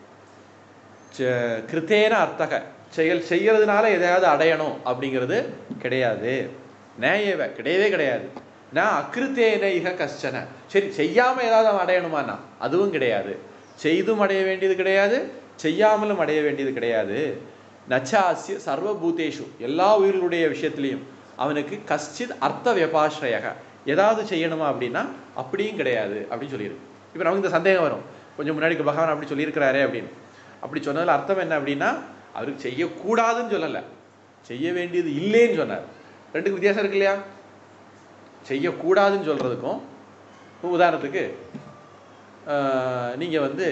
ச- கிருத்தேன அர்த்தக செயல் செய்யறதுனால எதையாவது அடையணும் அப்படிங்கிறது கிடையாது நேயவ கிடையவே கிடையாது நான் அக்கிருத்தேன இக கஷ்டன சரி செய்யாம ஏதாவது அவன் அடையணுமானா அதுவும் கிடையாது செய்தும் அடைய வேண்டியது கிடையாது செய்யாமலும் அடைய வேண்டியது கிடையாது நச்சாசிய சர்வபூதேஷு எல்லா உயிர்களுடைய விஷயத்திலையும் அவனுக்கு கஷ்டித் அர்த்த வியபாஸ்ரயக ஏதாவது செய்யணுமா அப்படின்னா அப்படியும் கிடையாது அப்படின்னு சொல்லியிருக்கு இப்போ நமக்கு இந்த சந்தேகம் வரும் கொஞ்சம் முன்னாடி பகவான் அப்படி சொல்லியிருக்கிறாரே அப்படின்னு அப்படி சொன்னதுல அர்த்தம் என்ன அப்படின்னா அவருக்கு செய்யக்கூடாதுன்னு சொல்லலை செய்ய வேண்டியது இல்லைன்னு சொன்னார் ரெண்டுக்கு வித்தியாசம் இருக்கு இல்லையா செய்யக்கூடாதுன்னு சொல்றதுக்கும் இப்ப உதாரணத்துக்கு ஆஹ், நீங்க வந்து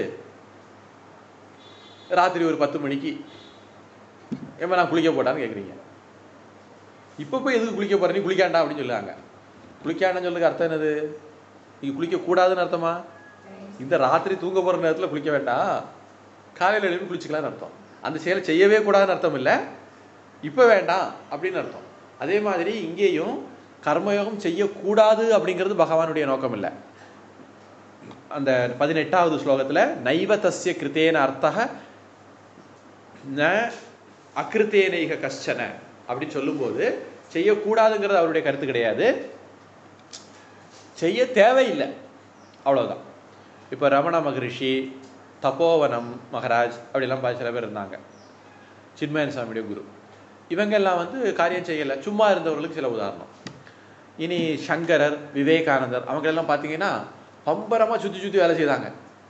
ராத்திரி ஒரு பத்து மணிக்கு ஏமா நான் குளிக்க போட்டான்னு கேட்குறீங்க இப்போ போய் எதுக்கு குளிக்க போற நீ குளிக்காண்டா அப்படின்னு சொல்லுவாங்க குளிக்காண்டான்னு சொல்றதுக்கு அர்த்தம் என்னது நீங்க குளிக்க கூடாதுன்னு அர்த்தமா இந்த ராத்திரி தூங்க போற நேரத்துல குளிக்க வேண்டாம் காலையில எழுப்பி குளிச்சுக்கலாம்னு அர்த்தம் அந்த செயலை செய்யவே கூடாதுன்னு அர்த்தம் இல்லை இப்போ வேண்டாம் அப்படின்னு அர்த்தம் அதே மாதிரி இங்கேயும் கர்மயோகம் செய்யக்கூடாது அப்படிங்கிறது பகவானுடைய நோக்கம் இல்லை அந்த பதினெட்டாவது ஸ்லோகத்துல நைவ தஸ்ய கிருத்தேன அர்த்தக ந அகிருத்தேனைக கஷ்டன அப்படின்னு சொல்லும்போது செய்யக்கூடாதுங்கிறது அவருடைய கருத்து கிடையாது செய்ய தேவையில்லை அவ்வளவுதான் இப்போ ரமண மகரிஷி தபோவனம் மகராஜ் அப்படிலாம் பா- சில பேர் இருந்தாங்க சின்மயன் சாமியுடைய குரு இவங்க எல்லாம் வந்து காரியம் செய்யலை சும்மா இருந்தவர்களுக்கு சில உதாரணம் இனி சங்கரர் விவேகானந்தர் அவங்க எல்லாம் பார்த்தீங்கன்னா பம்பரமா சுற்றி சுற்றி வேலை செய்தாங்க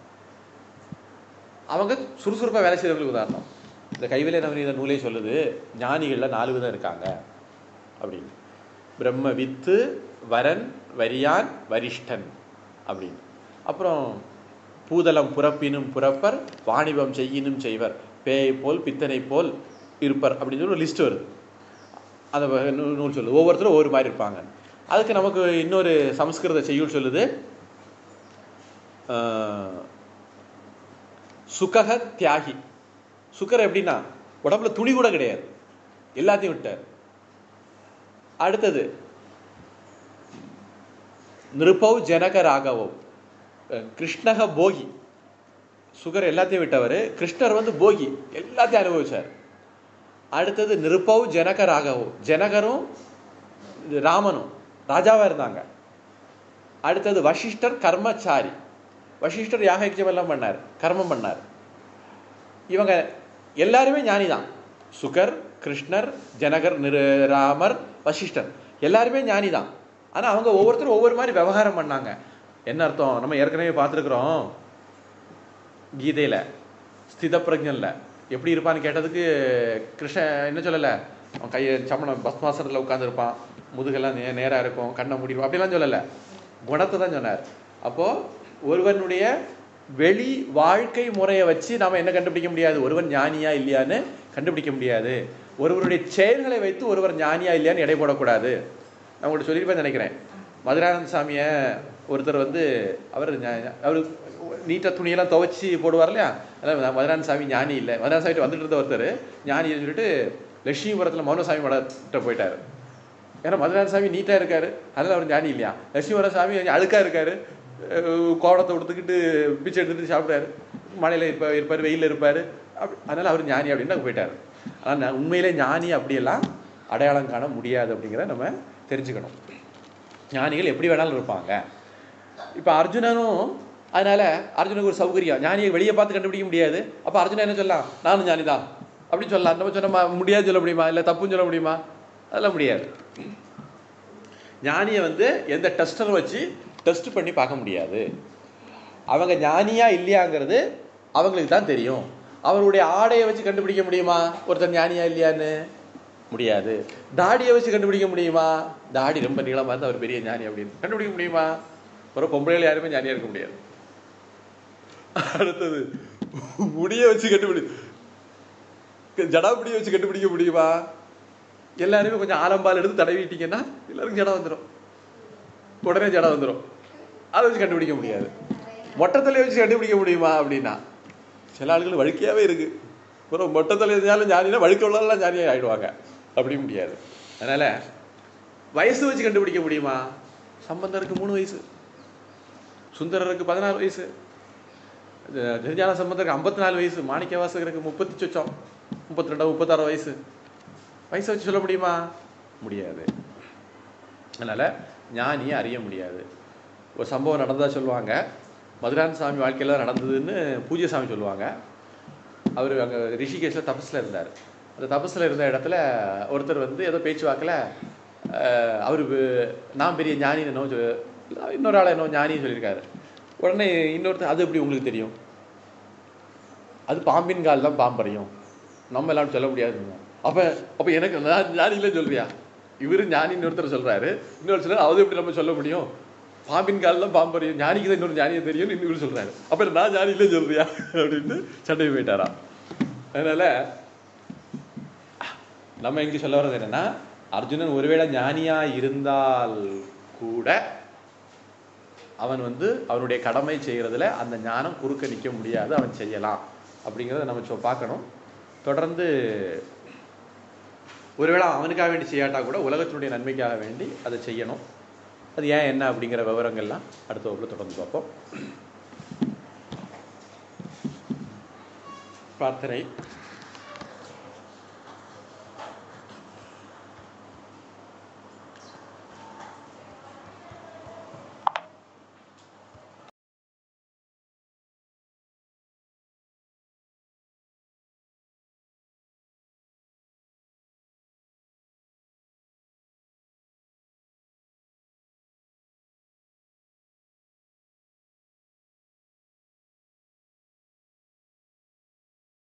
அவங்க சுறுசுறுப்பாக வேலை செய்கிறவங்களுக்கு உதாரணம் இந்த கைவிலை நவநீத நூலே சொல்லுது ஞானிகளில் நாலு விதம் இருக்காங்க அப்படின்னு பிரம்ம வித்து வரன் வரியான் வரிஷ்டன் அப்படின்னு அப்புறம் பூதலம் புறப்பினும் புறப்பர் வாணிபம் செய்யினும் செய்வர் பேயை போல் பித்தனை போல் இருப்பர் அப்படின்னு சொல்லி ஒரு லிஸ்ட் வருது அந்த வ- நூ- நூல் சொல்லுது ஒவ்வொருத்தரும் ஒவ்வொரு மாதிரி இருப்பாங்க அதுக்கு நமக்கு இன்னொரு சமஸ்கிருத செய்யுள் சொல்லுது ஆஹ், சுகக தியாகி சுக்கர் எப்படின்னா உடம்புல துணி கூட கிடையாது எல்லாத்தையும் விட்டார் அடுத்தது நிருபவ் ஜனக ராகவவ் அஹ், கிருஷ்ணக போகி சுகர் எல்லாத்தையும் விட்டவர் கிருஷ்ணர் வந்து போகி எல்லாத்தையும் அனுபவிச்சார் அடுத்தது நிருபவ் ஜனக ராகவ் ஜனகரும் ராமனும் ராஜாவா இருந்தாங்க அடுத்தது வசிஷ்டர் கர்மச்சாரி வசிஷ்டர் யாகயஜம் எல்லாம் பண்ணார் கர்மம் பண்ணார் இவங்க எல்லாருமே ஞானி தான் சுகர் கிருஷ்ணர் ஜனகர் நிரு ராமர் வசிஷ்டர் எல்லாருமே ஞானி தான் ஆனா அவங்க ஒவ்வொருத்தரும் ஒவ்வொரு மாதிரி விவகாரம் பண்ணாங்க என்ன அர்த்தம் நம்ம ஏற்கனவே பார்த்துருக்குறோம் கீதையில ஸ்தித பிரஜன்ல எப்படி இருப்பான்னு கேட்டதுக்கு கிருஷ்ணன் என்ன சொல்லல அவன் கையை சமணம் பஸ்மாசனத்தில் உட்காந்துருப்பான் முதுகெல்லாம் நே நேராக இருக்கும் கண்ணை மூடிடுவான் அப்படிலாம் சொல்லல குணத்தை தான் சொன்னார் அப்போ ஒருவனுடைய வெளி வாழ்க்கை முறையை வச்சு நாம என்ன கண்டுபிடிக்க முடியாது ஒருவன் ஞானியா இல்லையான்னு கண்டுபிடிக்க முடியாது ஒருவருடைய செயல்களை வைத்து ஒருவர் ஞானியா இல்லையான்னு எடை போடக்கூடாது நான் உங்கள்ட்ட சொல்லியிருப்பேன் நினைக்கிறேன் மதுரானந்த சாமியை ஒருத்தர் வந்து அவர் அவர் நீட்டாக துணியெல்லாம் துவைச்சி போடுவார் இல்லையா அதான் மதுரானந்த சாமி ஞானி இல்லை மதுரானந்த சாமி வந்துட்டு இருந்த ஒருத்தர் ஞானின்னு சொல்லிட்டு லட்சுமிபுரத்தில் மௌனசாமி மடத்திட்ட போயிட்டாரு ஏன்னா மதுரான சாமி நீட்டாக இருக்காரு அதனால அவர் ஞானி இல்லையா லட்சுமிவர சாமி அழுக்காக இருக்காரு அஹ் கோவணத்தை கொடுத்துக்கிட்டு பிச்சை எடுத்துட்டு சாப்பிட்டாரு மழையில் இருப்பார் இருப்பார் வெயிலில் இருப்பார் அப்படி அதனால அவர் ஞானி அப்படின்னு அங்க போயிட்டாரு ஆனால் நான் உண்மையிலே ஞானி அப்படியெல்லாம் அடையாளம் காண முடியாது அப்படிங்கிறத நம்ம தெரிஞ்சுக்கணும் ஞானிகள் எப்படி வேணாலும் இருப்பாங்க இப்போ அர்ஜுனனும் அதனால அர்ஜுனுக்கு ஒரு சௌகரியம் ஞானியை வெளியே பார்த்து கண்டுபிடிக்க முடியாது அப்போ அர்ஜுனன் என்ன சொல்லலாம் நானும் ஞானி தான் அப்படின்னு சொல்லலாம் நம்ம சொன்ன முடியாது சொல்ல முடியுமா இல்லை தப்புன்னு சொல்ல முடியுமா அதெல்லாம் முடியாது ஞானியை வந்து எந்த டெஸ்டரும் வச்சு டெஸ்ட் பண்ணி பார்க்க முடியாது அவங்க ஞானியா இல்லையாங்கிறது அவங்களுக்கு தான் தெரியும் அவருடைய ஆடையை வச்சு கண்டுபிடிக்க முடியுமா ஒருத்தர் ஞானியா இல்லையான்னு முடியாது தாடியை வச்சு கண்டுபிடிக்க முடியுமா தாடி ரொம்ப நீளமா இருந்தா அவர் பெரிய ஞானி அப்படின்னு கண்டுபிடிக்க முடியுமா ஒரு பொம்பளைகள் யாருமே ஞானியா இருக்க முடியாது அடுத்தது முடிய வச்சு கண்டுபிடி ஜடாமுடியை வச்சு கண்டுபிடிக்க முடியுமா எல்லாருமே கொஞ்சம் ஆலம்பால் எடுத்து தடவிட்டீங்கன்னா எல்லாருக்கும் ஜடம் வந்துடும் உடனே ஜடம் வந்துடும் அதை வச்சு கண்டுபிடிக்க முடியாது மொட்டத்தலையை வச்சு கண்டுபிடிக்க முடியுமா அப்படின்னா சில ஆளுகள் வழுக்கையாவே இருக்கு ஒரு மொட்டத்தலை இருந்தாலும் ஞானினா வழுக்க உள்ளதெல்லாம் ஞானியாக ஆயிடுவாங்க அப்படி முடியாது அதனால வயசு வச்சு கண்டுபிடிக்க முடியுமா சம்பந்தருக்கு மூணு வயசு சுந்தரருக்கு பதினாறு வயசு இது திருஞான சம்பந்தருக்கு ஐம்பத்தி நாலு வயசு மாணிக்க வாசகருக்கு முப்பத்தி சொச்சம் முப்பத்தி ரெண்டு முப்பத்தாறு வயசு வயசை வச்சு சொல்ல முடியுமா முடியாது அதனால ஞானியை அறிய முடியாது ஒரு சம்பவம் நடந்ததா சொல்லுவாங்க மதுரான் சாமி வாழ்க்கையில நடந்ததுன்னு பூஜ்ய சாமி சொல்லுவாங்க அவர் அங்கே ரிஷிகேஷில் தபஸில் இருந்தார் அந்த தபஸில் இருந்த இடத்துல ஒருத்தர் வந்து ஏதோ பேச்சுவாக்கில் அவர் நான் பெரிய ஞானி என்னோ சொ- இன்னொரு ஆள் என்னோ ஞானின்னு சொல்லியிருக்காரு உடனே இன்னொருத்தர் அது எப்படி உங்களுக்கு தெரியும் அது பாம்பின் கால் தான் பாம்பறியும் நம்ம எல்லாம் சொல்ல முடியாது அப்ப அப்ப எனக்கு நான் ஞானியில சொல்றியா இவரு ஞானின்னு ஒருத்தர் சொல்றாரு இன்னொரு சொல்றாரு அது எப்படி நம்ம சொல்ல முடியும் பாம்பின் கால் தான் பாம்பறியும் ஞானிக்கு தான் இன்னொரு ஞானியை தெரியும் இன்னொரு சொல்றாரு அப்ப நான் ஞானியில சொல்றியா அப்படின்னு சண்டை போயிட்டாராம் அதனால நம்ம இங்க சொல்ல வர்றது என்னன்னா அர்ஜுனன் ஒருவேளை ஞானியா இருந்தால் கூட அவன் வந்து அவனுடைய கடமை செய்யறதுல அந்த ஞானம் குறுக்க நிற்க முடியாது அவன் செய்யலாம் அப்படிங்கிறத நம்ம சொ- பார்க்கணும் தொடர்ந்து ஒருவேளை அவனுக்காக வேண்டி செய்யாட்டா கூட உலகத்தினுடைய நன்மைக்காக வேண்டி அதை செய்யணும் அது ஏன் என்ன அப்படிங்கிற விவரங்கள்லாம் அடுத்த வகுப்புல தொடர்ந்து பார்ப்போம் பிரார்த்தனை